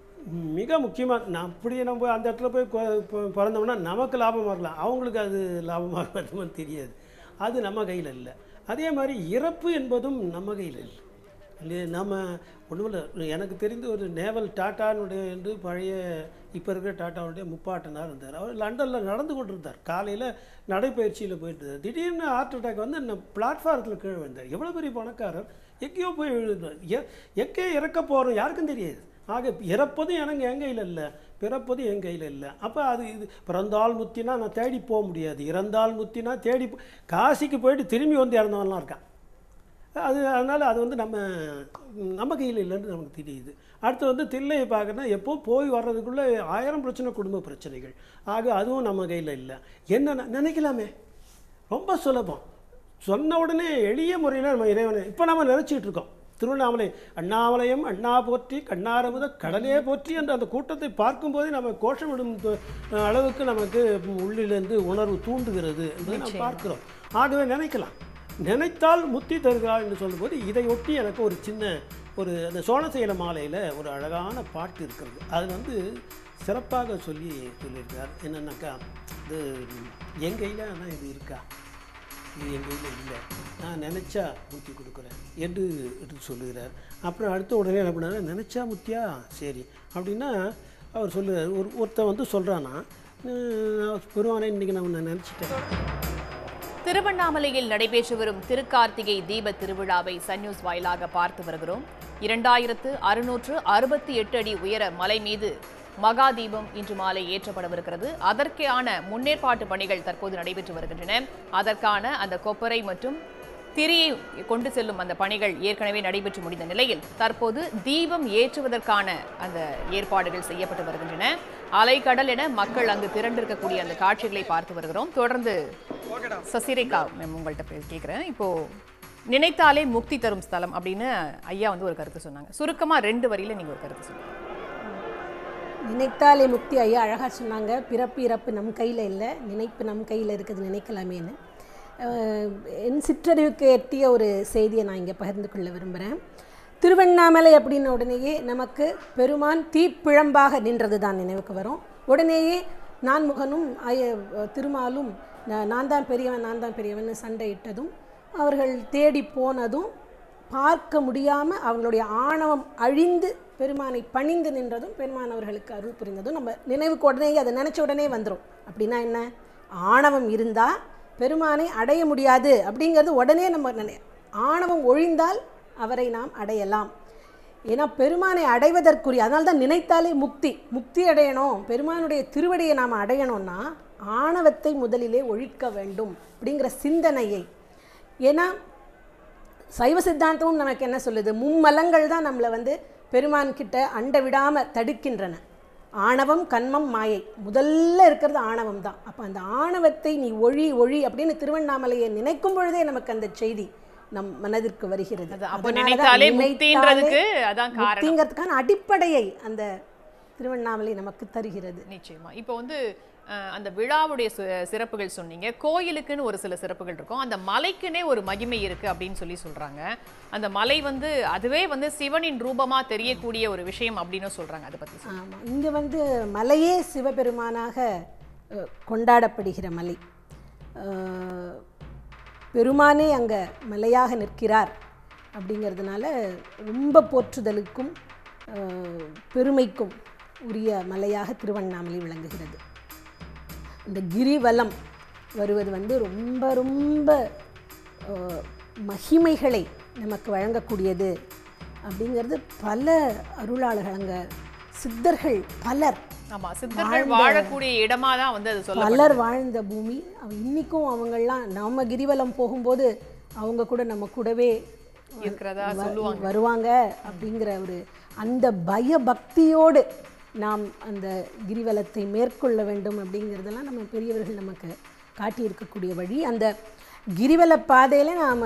மிக முக்கியமாக நான் அப்படியே நம்ம அந்த இடத்துல போய் கொ- பொ- பிறந்தோம்னா நமக்கு லாபமாக இருக்கலாம் அவங்களுக்கு அது லாபமாக வருமானு தெரியாது அது நம்ம கையில் இல்லை அதே மாதிரி இறப்பு என்பதும் நம்ம கையில் இல்லை இல்லையா நம்ம ஒன்றும் இல்லை எனக்கு தெரிந்து ஒரு நேவல் டாட்டானுடைய என்று பழைய இப்போ இருக்கிற டாட்டாவுடைய முப்பாட்டனார் இருந்தார் அவர் லண்டனில் நடந்து கொண்டு இருந்தார் காலையில் நடைப்பயிற்சியில் போயிட்டு இருந்தார் திடீர்னு ஹார்ட் அட்டாக் வந்து என்ன பிளாட்ஃபாரத்தில் கீழே விழுந்தார் எவ்வளோ பெரிய பணக்காரர் எங்கேயோ போய் விழுந்தார் எ எங்கே இறக்க போகிறோம் யாருக்கும் தெரியாது ஆக இறப்பதும் எனக்கு என் கையில் இல்லை பிறப்பது என் கையில் இல்லை அப்போ அது இது பிறந்தால் முத்தினா நான் தேடி போக முடியாது இறந்தால் முத்தினா தேடி போ- காசிக்கு போயிட்டு திரும்பி வந்து இறந்தவன்லாம் இருக்கான் அது அதனால் அது வந்து நம்ம நம்ம கையில் இல்லைன்னு நமக்கு தெரியுது அடுத்து வந்து தில்லையை பார்க்கணும்னா எப்போ போய் வர்றதுக்குள்ளே ஆயிரம் பிரச்சனை குடும்ப பிரச்சனைகள் ஆக அதுவும் நம்ம கையில் இல்லை என்ன நினைக்கலாமே ரொம்ப சுலபம் சொன்ன உடனே எளிய முறையில் நம்ம இறைவனை இப்போ நம்ம நினச்சிக்கிட்டு இருக்கோம் திருவண்ணாமலை அண்ணாமலையம் அண்ணா போற்றி கண்ணாரமுத கடலே போற்றி என்ற அந்த கூட்டத்தை பார்க்கும்போதே நம்ம கோஷமிடும் து- அளவுக்கு நமக்கு உள்ளிலிருந்து உணர்வு தூண்டுகிறது என்பதை நாம் பார்க்கிறோம் ஆகவே நினைக்கலாம் நினைத்தால் முத்தி தருகிறாள் என்று சொல்லும்போது இதை ஒட்டி எனக்கு ஒரு சின்ன ஒரு அந்த சோழசேல மாலையில் ஒரு அழகான பாட்டு இருக்கிறது அது வந்து சிறப்பாக சொல்லி சொல்லியிருக்கார் என்னன்னாக்கா இது என் கையில் ஆனால் இது இருக்கா இது என் கையில் இல்லை நான் நினச்சா முத்தி கொடுக்குறேன் என்று எடுத்து சொல்லுகிறார் அப்புறம் அடுத்த உடனே என்ன பண்ணாரு நினச்சா முத்தியா சரி அப்படின்னா அவர் சொல்லுறார் ஒரு ஒருத்தன் வந்து சொல்கிறான்னா பெருமானே இன்றைக்கி நான் உன்னை நினச்சிட்டேன் திருவண்ணாமலையில் நடைபெற்று வரும் திருக்கார்த்திகை தீப திருவிழாவை சன் நியூஸ் வாயிலாக பார்த்து வருகிறோம் இரண்டாயிரத்து அறுநூற்று அறுபத்தி எட்டு அடி உயர மலை மீது மகா தீபம் இன்று மாலை ஏற்றப்படவிருக்கிறது அதற்கான முன்னேற்பாட்டு பணிகள் தற்போது நடைபெற்று வருகின்றன அதற்கான அந்த கொப்பரை மற்றும் திரியை கொண்டு செல்லும் அந்த பணிகள் ஏற்கனவே நடைபெற்று முடிந்த நிலையில் தற்போது தீபம் ஏற்றுவதற்கான அந்த ஏற்பாடுகள் செய்யப்பட்டு வருகின்றன அலைக்கடல் என மக்கள் அங்கு திரண்டிருக்கக்கூடிய அந்த காட்சிகளை பார்த்து வருகிறோம் தொடர்ந்து சசிரேகா மேம் உங்கள்கிட்ட போய் கேட்குறேன் இப்போ நினைத்தாலே முக்தி தரும் ஸ்தலம் அப்படின்னு ஐயா வந்து ஒரு கருத்து சொன்னாங்க சுருக்கமா ரெண்டு வரியில நீங்க ஒரு கருத்து சொன்னீங்க நினைத்தாலே முக்தி ஐயா அழகாக சொன்னாங்க பிறப்பு இறப்பு நம் கையில் இல்லை நினைப்பு நம் கையில் இருக்குது நினைக்கலாமேன்னு அஹ், என் சிற்றறிவுக்கு எட்டிய ஒரு செய்தியை நான் இங்கே பகிர்ந்து கொள்ள விரும்புகிறேன் திருவண்ணாமலை அப்படின்ன உடனேயே நமக்கு பெருமான் தீப்பிழம்பாக நின்றது தான் நினைவுக்கு வரும் உடனேயே நான்முகனும் ஐய திருமாலும் "நான் நான் தான் பெரியவன் நான் தான் பெரியவன் சண்டையிட்டதும் அவர்கள் தேடி போனதும் பார்க்க முடியாமல் அவங்களுடைய ஆணவம் அழிந்து பெருமானை பணிந்து நின்றதும் பெருமான் அவர்களுக்கு அருள் புரிந்ததும் நம்ம நினைவுக்கு உடனே அதை நினச்ச உடனே வந்துடும் அப்படின்னா என்ன ஆணவம் இருந்தால் பெருமானை அடைய முடியாது அப்படிங்கிறது உடனே நம்ம நினை ஆணவம் ஒழிந்தால் அவரை நாம் அடையலாம் ஏன்னா பெருமானை அடைவதற்குரிய அதனால தான் நினைத்தாலே முக்தி முக்தி அடையணும் பெருமானுடைய திருவடியை நாம் அடையணும்னா ஆணவத்தை முதலிலே ஒழிக்க வேண்டும் அப்படிங்கிற சிந்தனையை ஏன்னா சைவ சித்தாந்தமும் நமக்கு என்ன சொல்லுது மும்மலங்கள் தான் நம்மளை வந்து பெருமான் கிட்ட அண்ட விடாம தடுக்கின்றன ஆணவம் கண்மம் மாயை முதல்ல இருக்கிறது ஆணவம் தான் அப்போ அந்த ஆணவத்தை நீ ஒழி ஒழி அப்படின்னு திருவண்ணாமலையை நினைக்கும் பொழுதே நமக்கு அந்த செய்தி நம் மனதிற்கு வருகிறது அது அப்போ அதனால தான் நினைத்தாலே நினைத்தாலே முக்தின்றதுக்கு அதான் காரணம் முக்திங்கிறதுக்கான அடிப்படையை அந்த திருவண்ணாமலை நமக்கு தருகிறது நிச்சயமா இப்போ வந்து அஹ், அந்த விழாவுடைய சி- சிறப்புகள் சொன்னீங்க கோயிலுக்குன்னு ஒரு சில சிறப்புகள் இருக்கும் அந்த மலைக்குன்னே ஒரு மகிமை இருக்கு அப்படின்னு சொல்லி சொல்றாங்க அந்த மலை வந்து அதுவே வந்து சிவனின் ரூபமா தெரியக்கூடிய ஒரு விஷயம் அப்படின்னு சொல்றாங்க அதை பத்தி சொல்லுங்க. ஆமாம் இங்கே வந்து மலையே சிவபெருமானாக அஹ், கொண்டாடப்படுகிற மலை அஹ், பெருமானே அங்கே மலையாக நிற்கிறார் அப்படிங்கிறதுனால ரொம்ப போற்றுதலுக்கும் அஹ், பெருமைக்கும் உரிய மலையாக திருவண்ணாமலை விளங்குகிறது இந்த கிரிவலம் வருவது வந்து ரொம்ப ரொம்ப அஹ், மகிமைகளை நமக்கு வழங்கக்கூடியது அப்படிங்கிறது பல அருளாளர்கள் அங்கே சித்தர்கள் பலர் ஆமா சித்தர்கள் வாழக்கூடிய இடமா தான் வந்து அது சொல்ல பலர் வாழ்ந்த பூமி அவ இன்னிக்கும் அவங்கெல்லாம் நம்ம கிரிவலம் போகும்போது அவங்க கூட நம்ம கூடவே இருக்கிறதா வ- சொல்லுவாங்க வருவாங்க அப்படிங்கிற ஒரு அந்த பயபக்தியோடு நாம் அந்த கிரிவலத்தை மேற்கொள்ள வேண்டும் அப்படிங்கிறதெல்லாம் நம்ம பெரியவர்கள் நமக்கு காட்டியிருக்கக்கூடிய வழி அந்த கிரிவல பாதையில் நாம்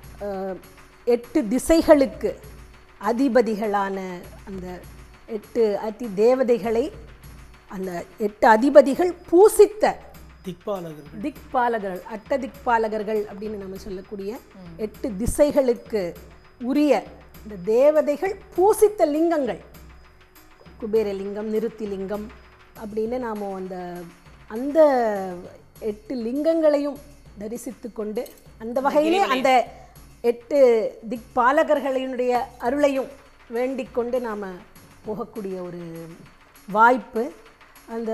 எட்டு திசைகளுக்கு அதிபதிகளான அந்த எட்டு அதி தேவதைகளை அந்த எட்டு அதிபதிகள் பூசித்த திக்பாலகர்கள் திக்பாலகர்கள் அட்ட திக்பாலகர்கள் அப்படின்னு நம்ம சொல்லக்கூடிய எட்டு திசைகளுக்கு உரிய இந்த தேவதைகள் பூசித்த லிங்கங்கள் குபேரலிங்கம் நிருத்தி லிங்கம் அப்படின்னு நாம் அந்த அந்த எட்டு லிங்கங்களையும் தரிசித்து கொண்டு அந்த வகையிலே அந்த எட்டு திக்பாலகர்களினுடைய அருளையும் வேண்டிக் கொண்டு நாம் போகக்கூடிய ஒரு வாய்ப்பு அந்த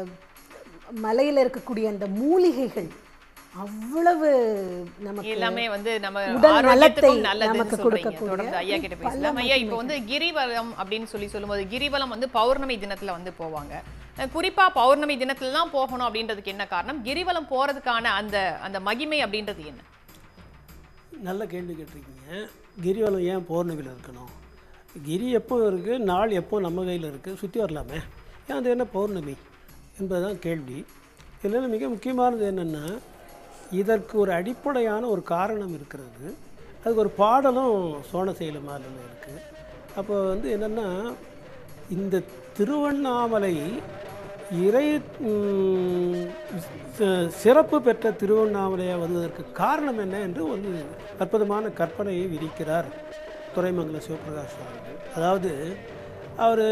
மலையில் இருக்கக்கூடிய அந்த மூலிகைகள் அவ்வளவு நமக்கு எல்லாமே வந்து நம்ம உடல் நலத்தை ஆரோக்கியத்துக்கும் நல்லதுன்னு நமக்கு சொல்றீங்க கொடுக்கக்கூடிய தொடர்ந்து ஐயா கிட்ட பல பேசலாம் ஐயா இப்போ வந்து கிரிவலம் அப்படின்னு சொல்லி சொல்லும்போது கிரிவலம் வந்து பௌர்ணமி தினத்துல வந்து போவாங்க அஹ் குறிப்பா பௌர்ணமி தினத்துல தான் போகணும் அப்படின்றதுக்கு என்ன காரணம் கிரிவலம் போறதுக்கான அந்த அந்த மகிமை அப்படின்றது என்ன நல்ல கேள்வி கேட்டிருக்கீங்க கிரிவலம் ஏன் பௌர்ணமியில் இருக்கணும் கிரி எப்போ இருக்குது நாள் எப்போ நம்ம கையில் இருக்குது சுற்றி வரலாமே ஏன் அது என்ன பௌர்ணமி என்பதுதான் கேள்வி இதில் மிக முக்கியமானது என்னென்னா இதற்கு ஒரு அடிப்படையான ஒரு காரணம் இருக்கிறது அதுக்கு ஒரு பாடலும் சோனசைல மாலில் இருக்குது அப்போ வந்து என்னென்னா இந்த திருவண்ணாமலை இறை ம், சி- சிறப்பு பெற்ற திருவண்ணாமலையாக வருவதற்கு காரணம் என்ன என்று ஒரு அற்புதமான கற்பனையை விதிக்கிறார் துறைமங்கல சிவபிரகாஷ் அவர்கள் அதாவது அவர்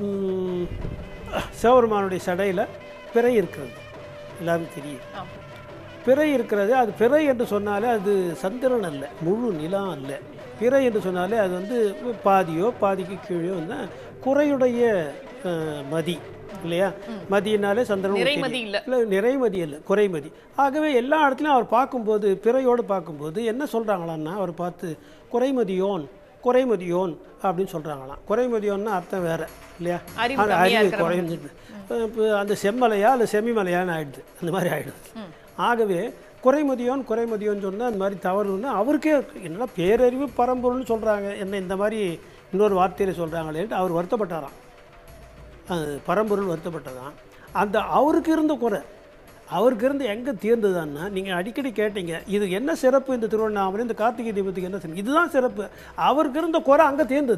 சிவபெருமானுடைய சடையில் பிறை இருக்கிறது எல்லாருக்கும் தெரியும் ஆமா. பிறை இருக்கிறது அது பிறை என்று சொன்னாலே அது சந்திரன் அல்ல முழு நிலம் அல்ல பிறை என்று சொன்னாலே அது வந்து பாதியோ பாதிக்கு கீழே வந்து குறையுடைய அஹ், மதி இல்லையா மதியினாலே சந்திரன் நிறைமதி இல்ல. இல்லை நிறைமதி இல்லை குறைமதி ஆகவே எல்லா இடத்துலையும் அவர் பார்க்கும்போது பிறையோடு பார்க்கும்போது என்ன சொல்கிறாங்களான்னா அவர் பார்த்து குறைமதியோன் குறைமதியோன் அப்படின்னு சொல்கிறாங்களாம் குறைமதியோன்னா அர்த்தம் வேற இல்லையா அறிவு அந்த கம்மியா அறிவு இருக்கிறவங்க. குறைஞ்சிட்டு இப்போ அந்த செம்மலையா இல்லை செம்மிமலையான்னு ஆயிடுது அந்த மாதிரி ஆயிடுது ஆகவே குறைமதியோன் குறைமதியோன்னு சொன்னால் அந்த மாதிரி தவறுன்னு அவருக்கே என்னடா பேரறிவு பரம்பொருள்னு சொல்கிறாங்க என்ன இந்த மாதிரி இன்னொரு வார்த்தையில் சொல்கிறாங்களேன்ட்டு அவர் வருத்தப்பட்டாராம் அது பரம்பொருள் வருத்தப்பட்டதான் அந்த அவருக்கு இருந்த குறை அவருக்கு இருந்து எங்கே தீர்ந்ததுன்னா நீங்கள் அடிக்கடி கேட்டீங்க இது என்ன சிறப்பு இந்த திருவண்ணாமலை இந்த கார்த்திகை தீபத்துக்கு என்ன சிறப்பு இதுதான் சிறப்பு அவருக்கு இருந்த குறை அங்கே தீர்ந்தது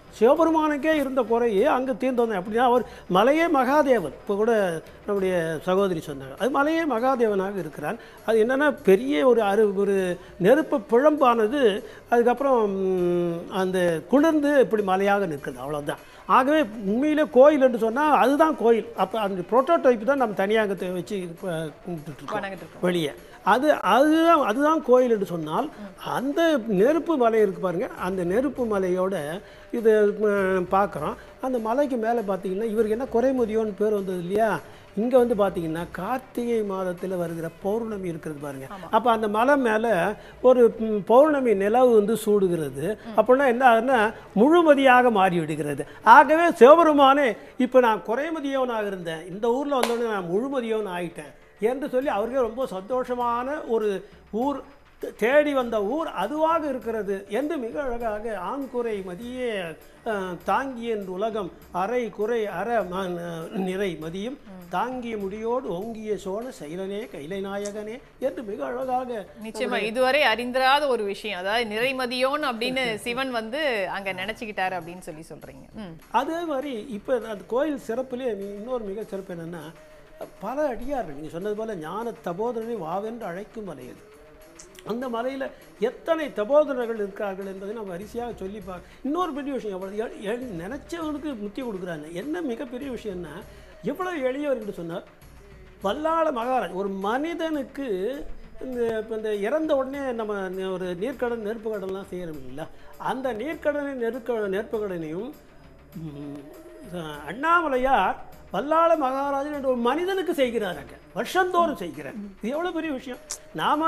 சிவபெருமானுக்கே இருந்த குறையே அங்கே தீர்ந்து வந்தேன் அப்படின்னா அவர் மலையே மகாதேவன் இப்போ கூட நம்முடைய சகோதரி சொன்னாங்க அது மலையே மகாதேவனாக இருக்கிறான் அது என்னென்னா பெரிய ஒரு அரு ஒரு நெருப்பு பிழம்பானது அதுக்கப்புறம் ம், அந்த குளிர்ந்து இப்படி மலையாக நிற்குது அவ்வளோதான் ஆகவே உண்மையிலே கோயில் என்று சொன்னால் அதுதான் கோயில் அப்போ அந்த ப்ரோட்டோடைப் தான் நம்ம தனியாக தெ- வச்சு இப்போ கும்பிட்டுட்டு வணங்கிட்டு இருக்கோம் வெளியே அது அதுதான் அதுதான் கோயில் என்று சொன்னால் அந்த நெருப்பு மலை இருக்கு பாருங்க அந்த நெருப்பு மலையோட இது பார்க்குறோம் அந்த மலைக்கு மேலே பார்த்தீங்கன்னா இவருக்கு என்ன குறைமுதியோன்னு பேர் வந்தது இல்லையா இங்கே வந்து பார்த்தீங்கன்னா கார்த்திகை மாதத்தில் வருகிற பௌர்ணமி இருக்கிறது பாருங்க அப்போ அந்த மலை மேலே ஒரு ம், பௌர்ணமி நிலவு வந்து சூடுகிறது அப்படின்னா என்ன ஆகுதுன்னா முழுமதியாக மாறி விடுகிறது ஆகவே சிவபெருமானே இப்போ நான் குறைமதியவனாக இருந்தேன் இந்த ஊரில் வந்தோடனே நான் முழுமதியவன் ஆயிட்டேன் என்று சொல்லி அவருக்கு ரொம்ப சந்தோஷமான ஒரு ஊர் தே- தேடி வந்த ஊர் அதுவாக இருக்கிறது என்று மிக அழகாக ஆண்குறை மதியே அஹ், தாங்கிய என்று உலகம் அரை குறை அற ம- நிறை மதியும் தாங்கிய முடியோடு ஓங்கிய சோழ சைலனே கைலை நாயகனே என்று மிக அழகாக நிச்சயமா இதுவரை அறிந்திராத ஒரு விஷயம் அதாவது நிறைமதியோன் அப்படின்னு சிவன் வந்து அங்க நினைச்சுக்கிட்டாரு அப்படின்னு சொல்லி சொல்றீங்க ம் அதே மாதிரி இப்போ அந்த கோயில் சிறப்புலேயே இன்னொரு மிக சிறப்பு என்னென்னா பல அடியார்கள் நீங்கள் சொன்னது போல் ஞான தபோதரனை வாவென்று அழைக்கும் மலை அது அந்த மலையில் எத்தனை தபோதரர்கள் இருக்கிறார்கள் என்பதை நம்ம வரிசையாக சொல்லி பார்க்க இன்னொரு பெரிய விஷயம் எவ்வளோ எ- எ- நினைச்சவனுக்கு முத்தி கொடுக்குறாங்க என்ன மிகப்பெரிய விஷயம்னா எவ்வளவு எளியவர் என்று சொன்னார் வல்லாள மகாராஜ் ஒரு மனிதனுக்கு இந்த இப்போ இந்த இறந்த உடனே நம்ம ந- ஒரு நீர்க்கடன் நெருப்பு கடன்லாம் செய்கிறோம் இல்லை அந்த நீர்க்கடனை நெருக்க நெருப்பு கடனையும் ம், அஹ், அண்ணாமலையார் வல்லாள மகாராஜன் என்ற ஒரு மனிதனுக்கு செய்கிறாராங்க வருஷந்தோறும் செய்கிறார் இது எவ்வளோ பெரிய விஷயம் நாம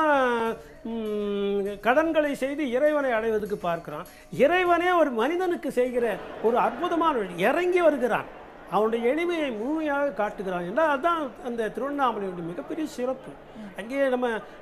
ம், கடன்களை செய்து இறைவனை அடைவதற்கு பார்க்கிறோம் இறைவனே ஒரு மனிதனுக்கு செய்கிற ஒரு அற்புதமான வழி. இறங்கி வருகிறான் அவனுடைய எளிமையை முழுமையாக காட்டுகிறான் ஏன்னா அதுதான் அந்த திருவண்ணாமலையுடைய மிகப்பெரிய சிறப்பு அங்கே நம்ம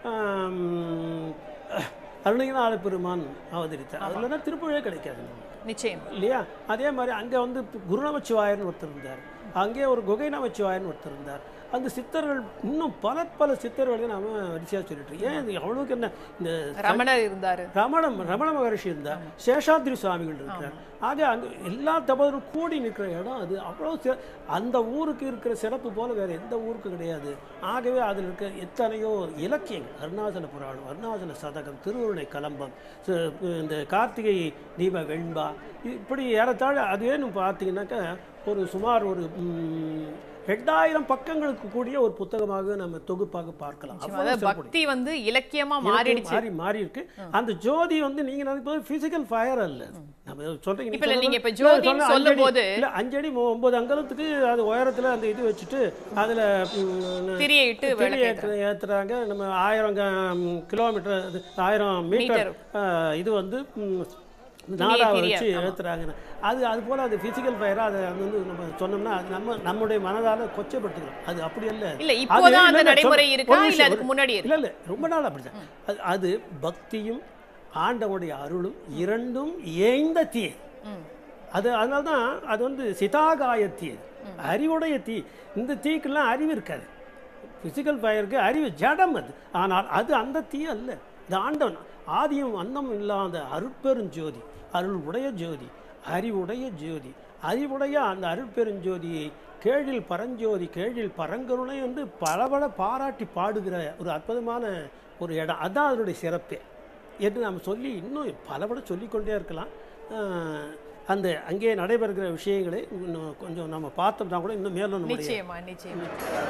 ஆம், அருணகிரிநாத பெருமான் அவதரித்தார் அதில் தான் திருப்புழே கிடைக்காது நமக்கு. நிச்சயம் இல்லையா அதே மாதிரி அங்கே வந்து குரு நமச்சிவாயர்னு ஒருத்தர் இருந்தார் அங்கே ஒரு குகை நமச்சிவாயர்னு ஒருத்தர் இருந்தார் அந்த சித்தர்கள் இன்னும் பல பல சித்தர்களை நாம வரிசையாக சொல்லிட்டு இருக்கோம். ஏன் இது அவ்வளவுக்கு என்ன இந்த ரமணர் இருந்தாரு ரமணம் ரமண மகரிஷி இருந்தார் சேஷாத்ரி சுவாமிகள் இருக்கிறார் ஆக அங்கே எல்லா தபரும் கூடி நிற்கிற இடம் அது அவ்வளோ சி- அந்த ஊருக்கு இருக்கிற சிறப்பு போல வேற எந்த ஊருக்கும் கிடையாது ஆகவே அதில் இருக்க எத்தனையோ இலக்கியங்கள் அருணாச்சல புராணம் அருணாச்சல சதகம் திருவுருணை கலம்பம் சு- இந்த கார்த்திகை தீப வெண்பா இப்படி ஏறத்தாழ அதுவே நம்ம பார்த்தீங்கன்னாக்கா ஒரு சுமார் ஒரு ம், ரெண்டாயிரம் பக்கங்களுக்கு கூடிய ஒரு புத்தகமாக நம்ம தொகுப்பாக பார்க்கலாம் அவ்வளவு அதாவது சிறப்புடையது. பக்தி வந்து இலக்கியமா இலக்கியம் மாறிடுச்சு மாறி மாறி இருக்கு அந்த ஜோதி வந்து நீங்க நினைப்பது பிசிக்கல் ஃபயர் அல்ல நம்ம சொல்றீங்க இப்ப இல்ல, சொல்றது- நீங்க இப்ப இல்ல, ஜோதின்னு சொன்ன சொல்லும் அஞ்சடி- போது- இல்ல அஞ்சடி மு- ஒன்பது அங்கலத்துக்கு அது உயரத்துல அந்த இது வச்சுட்டு அதுல ம், திரியை இட்டு திரி விளக்கேத்துறாங்க. ஏத்து- ஏத்துறாங்க நம்ம ஆயிரம் க- கிலோமீட்டர் அது ஆயிரம் மீட்டர் ஆ, இது வந்து ம், நாடா திரிய, வச்சு ஆமா. ஏத்துறாங்க அது அது போல அது பிசிக்கல் ஃபயரா அது அது வந்து நம்ம சொன்னோம்னா அது நம்ம நம்முடைய மனதால கொச்சப்படுத்துகிறோம் அது அப்படி அல்ல இல்ல, அது இப்போதான் இல்ல, அந்த இல்ல, நடைமுறை சொல்ல- இருக்கா? ஒரு இல்ல நிமிஷம், அதுக்கு ஒரு- முன்னாடி இருக்கு? இல்ல இல்ல ரொம்ப நாள் அப்படிதான் அது அது பக்தியும் ஆண்டவனுடைய அருளும் இரண்டும் ஏய்ந்த தீ அது அதனால தான் அது வந்து சிதாகாய தீ அது. அறிவுடைய தீ இந்த தீக்கெல்லாம் அறிவு இருக்காது ஃபிசிக்கல் ஃபயருக்கு அறிவு ஜடம் அது ஆனால் அது அந்த தீ அல்ல இது ஆண்டவன் ஆதியும் அந்தம் இல்லாத அருட்பெருஞ்சோதி அருள் உடைய ஜோதி அறிவுடைய ஜோதி அறிவுடைய அந்த அருட்பெருஞ்சோதியை கேழில் பரஞ்சோதி கேழில் பரங்கருணை என்று பலபல பாராட்டி பாடுகிற ஒரு அற்புதமான ஒரு இடம் அதுதான் அதனுடைய சிறப்பே என்று நாம் சொல்லி இன்னும் பலபட சொல்லிக்கொண்டே இருக்கலாம் ஆஹ் அந்த அங்கே நடைபெறுகிற விஷயங்களை இன்னும் கொஞ்சம் நம்ம பார்த்தோம்னா கூட இன்னும் மேலும் நம்முடைய நிச்சயமா நிச்சயமா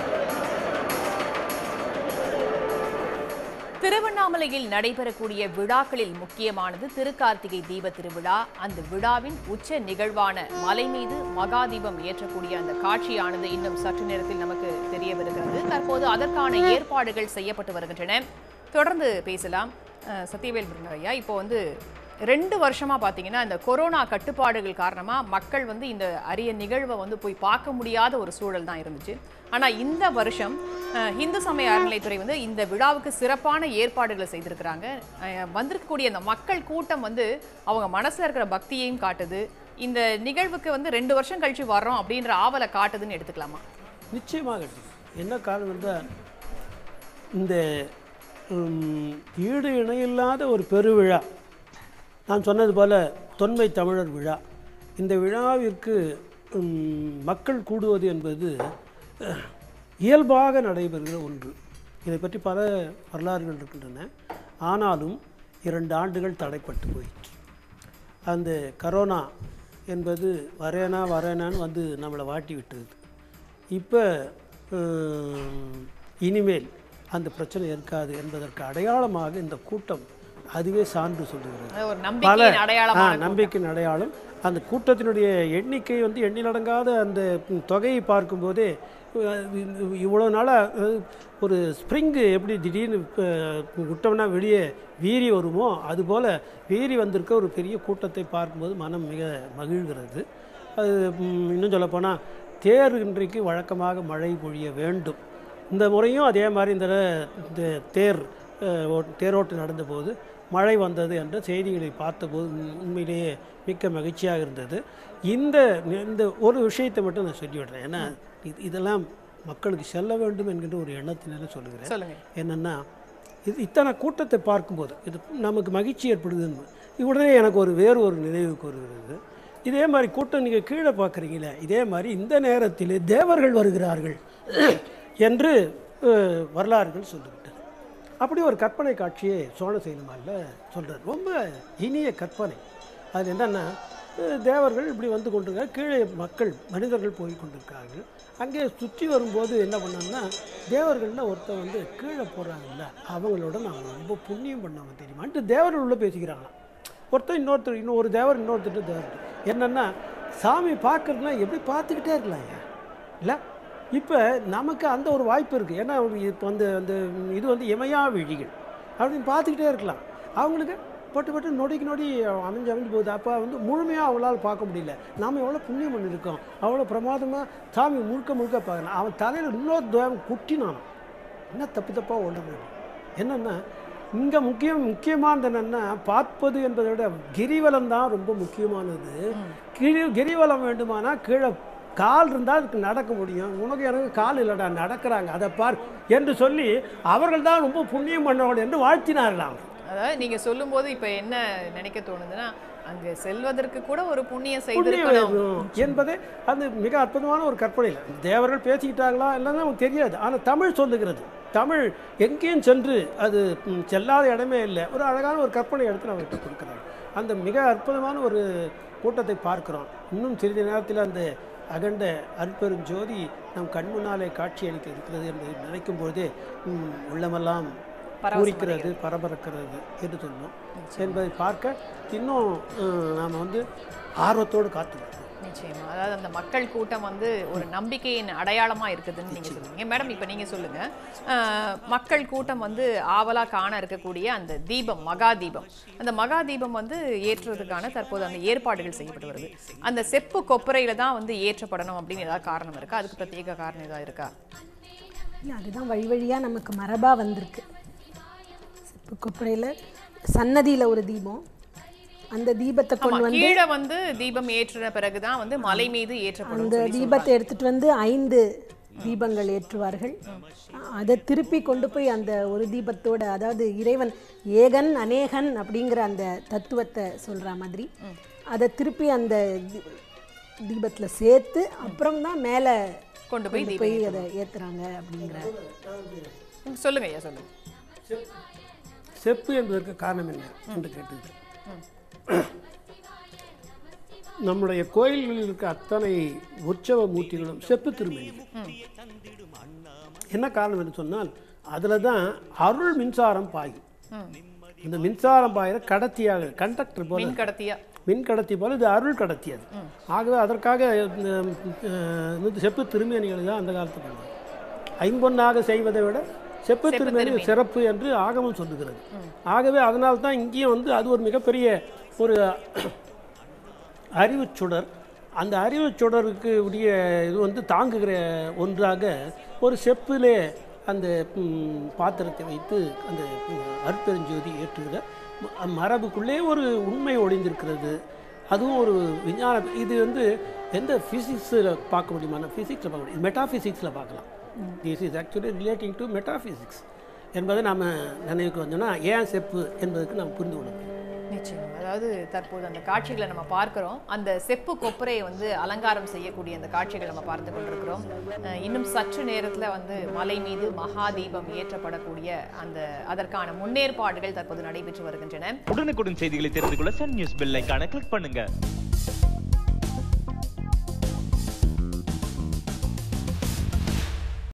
திருவண்ணாமலையில் நடைபெறக்கூடிய விழாக்களில் முக்கியமானது திருக்கார்த்திகை தீப திருவிழா அந்த விழாவின் உச்ச நிகழ்வான மலை மீது மகாதீபம் ஏற்றக்கூடிய அந்த காட்சியானது இன்னும் சற்று நேரத்தில் நமக்கு தெரிய வருகிறது தற்போது அதற்கான ஏற்பாடுகள் செய்யப்பட்டு வருகின்றன தொடர்ந்து பேசலாம் அஹ், சத்யவேல் முருகரையா இப்போ வந்து ரெண்டு வருஷமா பாத்தீங்கன்னா இந்த கொரோனா கட்டுப்பாடுகள் காரணமா மக்கள் வந்து இந்த அரிய நிகழ்வை வந்து போய் பார்க்க முடியாத ஒரு சூழல் தான் இருந்துச்சு ஆனா இந்த வருஷம் அஹ், இந்து சமய அறநிலைத்துறை வந்து இந்த விழாவுக்கு சிறப்பான ஏற்பாடுகளை செய்திருக்கிறாங்க அஹ், வந்திருக்கக்கூடிய அந்த மக்கள் கூட்டம் வந்து அவங்க மனசுல இருக்கிற பக்தியையும் காட்டுது இந்த நிகழ்வுக்கு வந்து ரெண்டு வருஷம் கழிச்சு வர்றோம் அப்படின்ற ஆவலை காட்டுதுன்னு எடுத்துக்கலாமா நிச்சயமாக இருக்கு. என்ன காரணம் என்றால் இந்த ம், ஈடு இணையில்லாத ஒரு பெருவிழா நான் சொன்னது போல தொன்மை தமிழர் விழா இந்த விழாவிற்கு ம், மக்கள் கூடுவது என்பது அஹ், இயல்பாக நடைபெறுகிற ஒன்று இதை பற்றி பல வரலாறுகள் இருக்கின்றன ஆனாலும் இரண்டு ஆண்டுகள் தடைப்பட்டு போயிற்று அந்த கரோனா என்பது வரேனா வரேனான்னு வந்து நம்மளை வாட்டி விட்டுருது இப்போ இனிமேல் அந்த பிரச்சனை இருக்காது என்பதற்கு அடையாளமாக இந்த கூட்டம் அதுவே சான்று சொல்லுகிறது அது ஒரு பல நம்பிக்கையின் அடையாளமா ஆ, நம்பிக்கையின் அடையாளம் அந்த கூட்டத்தினுடைய எண்ணிக்கை வந்து எண்ணிலடங்காத அந்த ம், தொகையை பார்க்கும்போதே அஹ், இது- இவ்வளோ நாளாக ஒரு ஸ்ப்ரிங்கு எப்படி திடீர்னு அஹ், விட்டோம்னா வெளியே வீரி வருமோ அதுபோல் வீரி வந்திருக்க ஒரு பெரிய கூட்டத்தை பார்க்கும்போது மனம் மிக மகிழ்கிறது அது ம், இன்னும் சொல்லப்போனால் தேர் இன்றைக்கு வழக்கமாக மழை பொழிய வேண்டும் இந்த முறையும் அதே மாதிரி இந்த இந்த தேர் அஹ், ஓ- தேரோட்டு நடந்தபோது மழை வந்தது என்ற செய்திகளை பார்த்தபோது உண்- உண்மையிலேயே மிக்க மகிழ்ச்சியாக இருந்தது இந்த இந்த ஒரு விஷயத்தை மட்டும் நான் சொல்லிவிடுறேன் ஏன்னா இது இதெல்லாம் மக்களுக்கு செல்ல வேண்டும் என்கின்ற ஒரு எண்ணத்தினால சொல்லுகிறேன் சொல்லுங்க என்னென்னா இது இத்தனை கூட்டத்தை பார்க்கும்போது இது நமக்கு மகிழ்ச்சி ஏற்படுதுன்னு உடனே எனக்கு ஒரு வேறு ஒரு நினைவுக்கு வருகிறது இதே மாதிரி கூட்டம் நீங்கள் கீழே பார்க்குறீங்களே இதே மாதிரி இந்த நேரத்தில் தேவர்கள் வருகிறார்கள் என்று அஹ், வரலாறுகள் சொல்லிவிட்டது அப்படி ஒரு கற்பனை காட்சியை சோழ சினிமாவில் சொல்கிறார் ரொம்ப இனிய கற்பனை அது என்னென்னா அஹ், தேவர்கள் இப்படி வந்து கொண்டிருக்காங்க கீழே மக்கள் மனிதர்கள் போய் கொண்டிருக்கார்கள் அங்கே சுற்றி வரும்போது என்ன பண்ணாங்கன்னா தேவர்களில் ஒருத்தன் வந்து கீழே போகிறாங்கல்ல அவங்களோட நாங்கள் ரொம்ப புண்ணியம் பண்ணவங்க தெரியுமான்ட்டு தேவர்கள் உள்ள பேசிக்கிறாங்களாம் ஒருத்தன் இன்னொருத்தர் இன்னொரு தேவர் இன்னொருத்தர் தேவர் என்னென்னா சாமி பார்க்கறதுலாம் எப்படி பார்த்துக்கிட்டே இருக்கலாம் ஐயா இல்லை இப்போ நமக்கு அந்த ஒரு வாய்ப்பு இருக்குது ஏன்னா இப்போ அந்த அந்த இது வந்து இமையா விழிகள் அப்படின்னு பார்த்துக்கிட்டே இருக்கலாம் அவங்களுக்கு பட்டு பட்டு நொடிக்கு நொடி அமைஞ்சு அமைஞ்சு போகுது அப்போ வந்து முழுமையாக அவங்களால பார்க்க முடியல நாம் எவ்வளோ புண்ணியம் பண்ணியிருக்கோம் அவ்வளோ பிரமாதமாக சாமி முழுக்க முழுக்க பார்க்கலாம் அவன் தலையில் இன்னொரு தேவன் குட்டினானான் என்ன தப்பு தப்பாக ஒன்று என்னென்னா இங்கே முக்கியம் முக்கியமானது என்னென்னா பார்ப்பது என்பதை விட கிரிவலம் தான் ரொம்ப முக்கியமானது கிரி கிரிவலம் வேண்டுமானா கீழே கால் இருந்தால் அதுக்கு நடக்க முடியும் உனக்கு எனக்கு கால் இல்லைடா நடக்கிறாங்க அதை பார் என்று சொல்லி அவர்கள் தான் ரொம்ப புண்ணியம் பண்ணவர்கள் என்று வாழ்த்தினார்களாம் அதாவது நீங்க சொல்லும்போது இப்ப என்ன நினைக்க தோணுதுன்னா அங்க செல்வதற்கு கூட ஒரு புண்ணியம் புண்ணியம் செய்திருக்கணும் வேணும் என்பது அது மிக அற்புதமான ஒரு கற்பனை இல்லை தேவர்கள் பேசிக்கிட்டாங்களா இல்லைன்னா நமக்கு தெரியாது ஆனால் தமிழ் சொல்லுகிறது தமிழ் எங்கேயும் சென்று அது ம், செல்லாத இடமே இல்லை ஒரு அழகான ஒரு கற்பனை எடுத்து நம்மகிட்ட கொடுக்குறாங்க அந்த மிக அற்புதமான ஒரு கூட்டத்தை பார்க்கிறோம் இன்னும் சிறிது நேரத்தில் அந்த அகண்ட அற்பெரும் ஜோதி நம் கண் முன்னாலே காட்சி அளிக்க இருக்கிறது என்பதை நினைக்கும் பொழுதே ம், உள்ளமெல்லாம் பூரிக்கிறது பரபரக்கிறது என்று சொன்னோம் என்பதை பார்க்க இன்னும் நாம் வந்து ஆர்வத்தோடு காத்துக்கிறோம் நிச்சயமா அதாவது அந்த மக்கள் கூட்டம் வந்து ஒரு நம்பிக்கையின் அடையாளமா இருக்குதுன்னு நீங்க சொல்லுவீங்க மேடம் இப்ப நீங்க சொல்லுங்க அஹ், மக்கள் கூட்டம் வந்து ஆவலா காண இருக்கக்கூடிய அந்த தீபம் மகா தீபம் அந்த மகா தீபம் வந்து ஏற்றுவதற்கான தற்போது அந்த ஏற்பாடுகள் செய்யப்பட்டு வருது அந்த செப்பு கொப்பரையில தான் வந்து ஏற்றப்படணும் அப்படின்னு ஏதாவது காரணம் இருக்கா அதுக்கு பிரத்யேக காரணம் ஏதாவது இருக்கா இல்லை அதுதான் வழி வழியாக நமக்கு மரபாக வந்திருக்கு செப்பு கொப்பரையில் சன்னதியில் ஒரு தீபம் அந்த தீபத்தை ஆமா கொண்டு வந்து கீழே வந்து தீபம் ஏற்றின பிறகுதான் வந்து மலை மீது ஏற்றப்படும் அந்த தீபத்தை எடுத்துட்டு வந்து ஐந்து தீபங்கள் ஏற்றுவார்கள் அதை திருப்பி கொண்டு போய் அந்த ஒரு தீபத்தோட அதாவது இறைவன் ஏகன் அநேகன் அப்படிங்கிற அந்த தத்துவத்தை சொல்ற மாதிரி அதை திருப்பி அந்த தீ- தீபத்துல சேர்த்து அப்புறம் தான் மேலே கொண்டு போய் கொண்டு போய் அதை ஏத்துறாங்க அப்படிங்கிற ம், சொல்லுங்க ஐயா சொல்லுங்க செப்பு என்பதற்கு காரணம் என்ன என்று கேட்டது நம்முடைய கோயில்களில் இருக்க அத்தனை உற்சவ மூர்த்திகளும் செப்பு திருமணிகள் என்ன காரணம் என்று சொன்னால் அதில் தான் அருள் மின்சாரம் பாயும் இந்த மின்சாரம் பாயிற கடத்தியாக கண்டக்டர் போல மின் கடத்தியா மின் கடத்தி போல இது அருள் கடத்தி அது ஆகவே அதற்காக இந்த, அஹ், இந்த செப்பு திருமேனிகளை தான் அந்த காலத்து பண்ணாங்க ஐம்பொன்னாக செய்வதை விட செப்பு திருமேனி சிறப்பு என்று ஆகமம் சொல்லுகிறது ஆகவே அதனால தான் இங்கேயும் வந்து அது ஒரு மிகப்பெரிய ஒரு அறிவுச் சுடர் அந்த அறிவுச் சுடருக்கு உரிய இது வந்து தாங்குகிற ஒன்றாக ஒரு செப்பிலே அந்த ம், பாத்திரத்தை வைத்து அந்த ம், அருட்பெருஞ்சோதி ஏற்றுகிற ம- மரபுக்குள்ளே ஒரு உண்மை ஒளிந்திருக்கிறது அதுவும் ஒரு விஞ்ஞான இது வந்து எந்த ஃபிசிக்ஸில் பார்க்க முடியுமான ஃபிசிக்ஸில் பார்க்க முடியும் மெட்டாஃபிசிக்ஸில் பார்க்கலாம் this is actually relating to metaphysics என்பதை நாம் நினைவுக்கு வந்தோம்னா ஏன் செப்பு என்பதற்கு நாம் புரிந்து கொள்ள முடியும் நிச்சயம் அதாவது தற்போது அந்த காட்சிகளை நம்ம பார்க்கிறோம் அந்த செப்பு கொப்பரையை வந்து அலங்காரம் செய்யக்கூடிய அந்த காட்சிகளை நம்ம பார்த்து கொண்டிருக்கிறோம் அஹ் இன்னும் சற்று நேரத்தில் வந்து மலை மீது மகாதீபம் ஏற்றப்படக்கூடிய அந்த அதற்கான முன்னேற்பாடுகள் தற்போது நடைபெற்று வருகின்றன உடனுக்குடன் செய்திகளை தெரிந்து கொள்ள சன் நியூஸ் பெல் ஐகானை கிளிக் பண்ணுங்க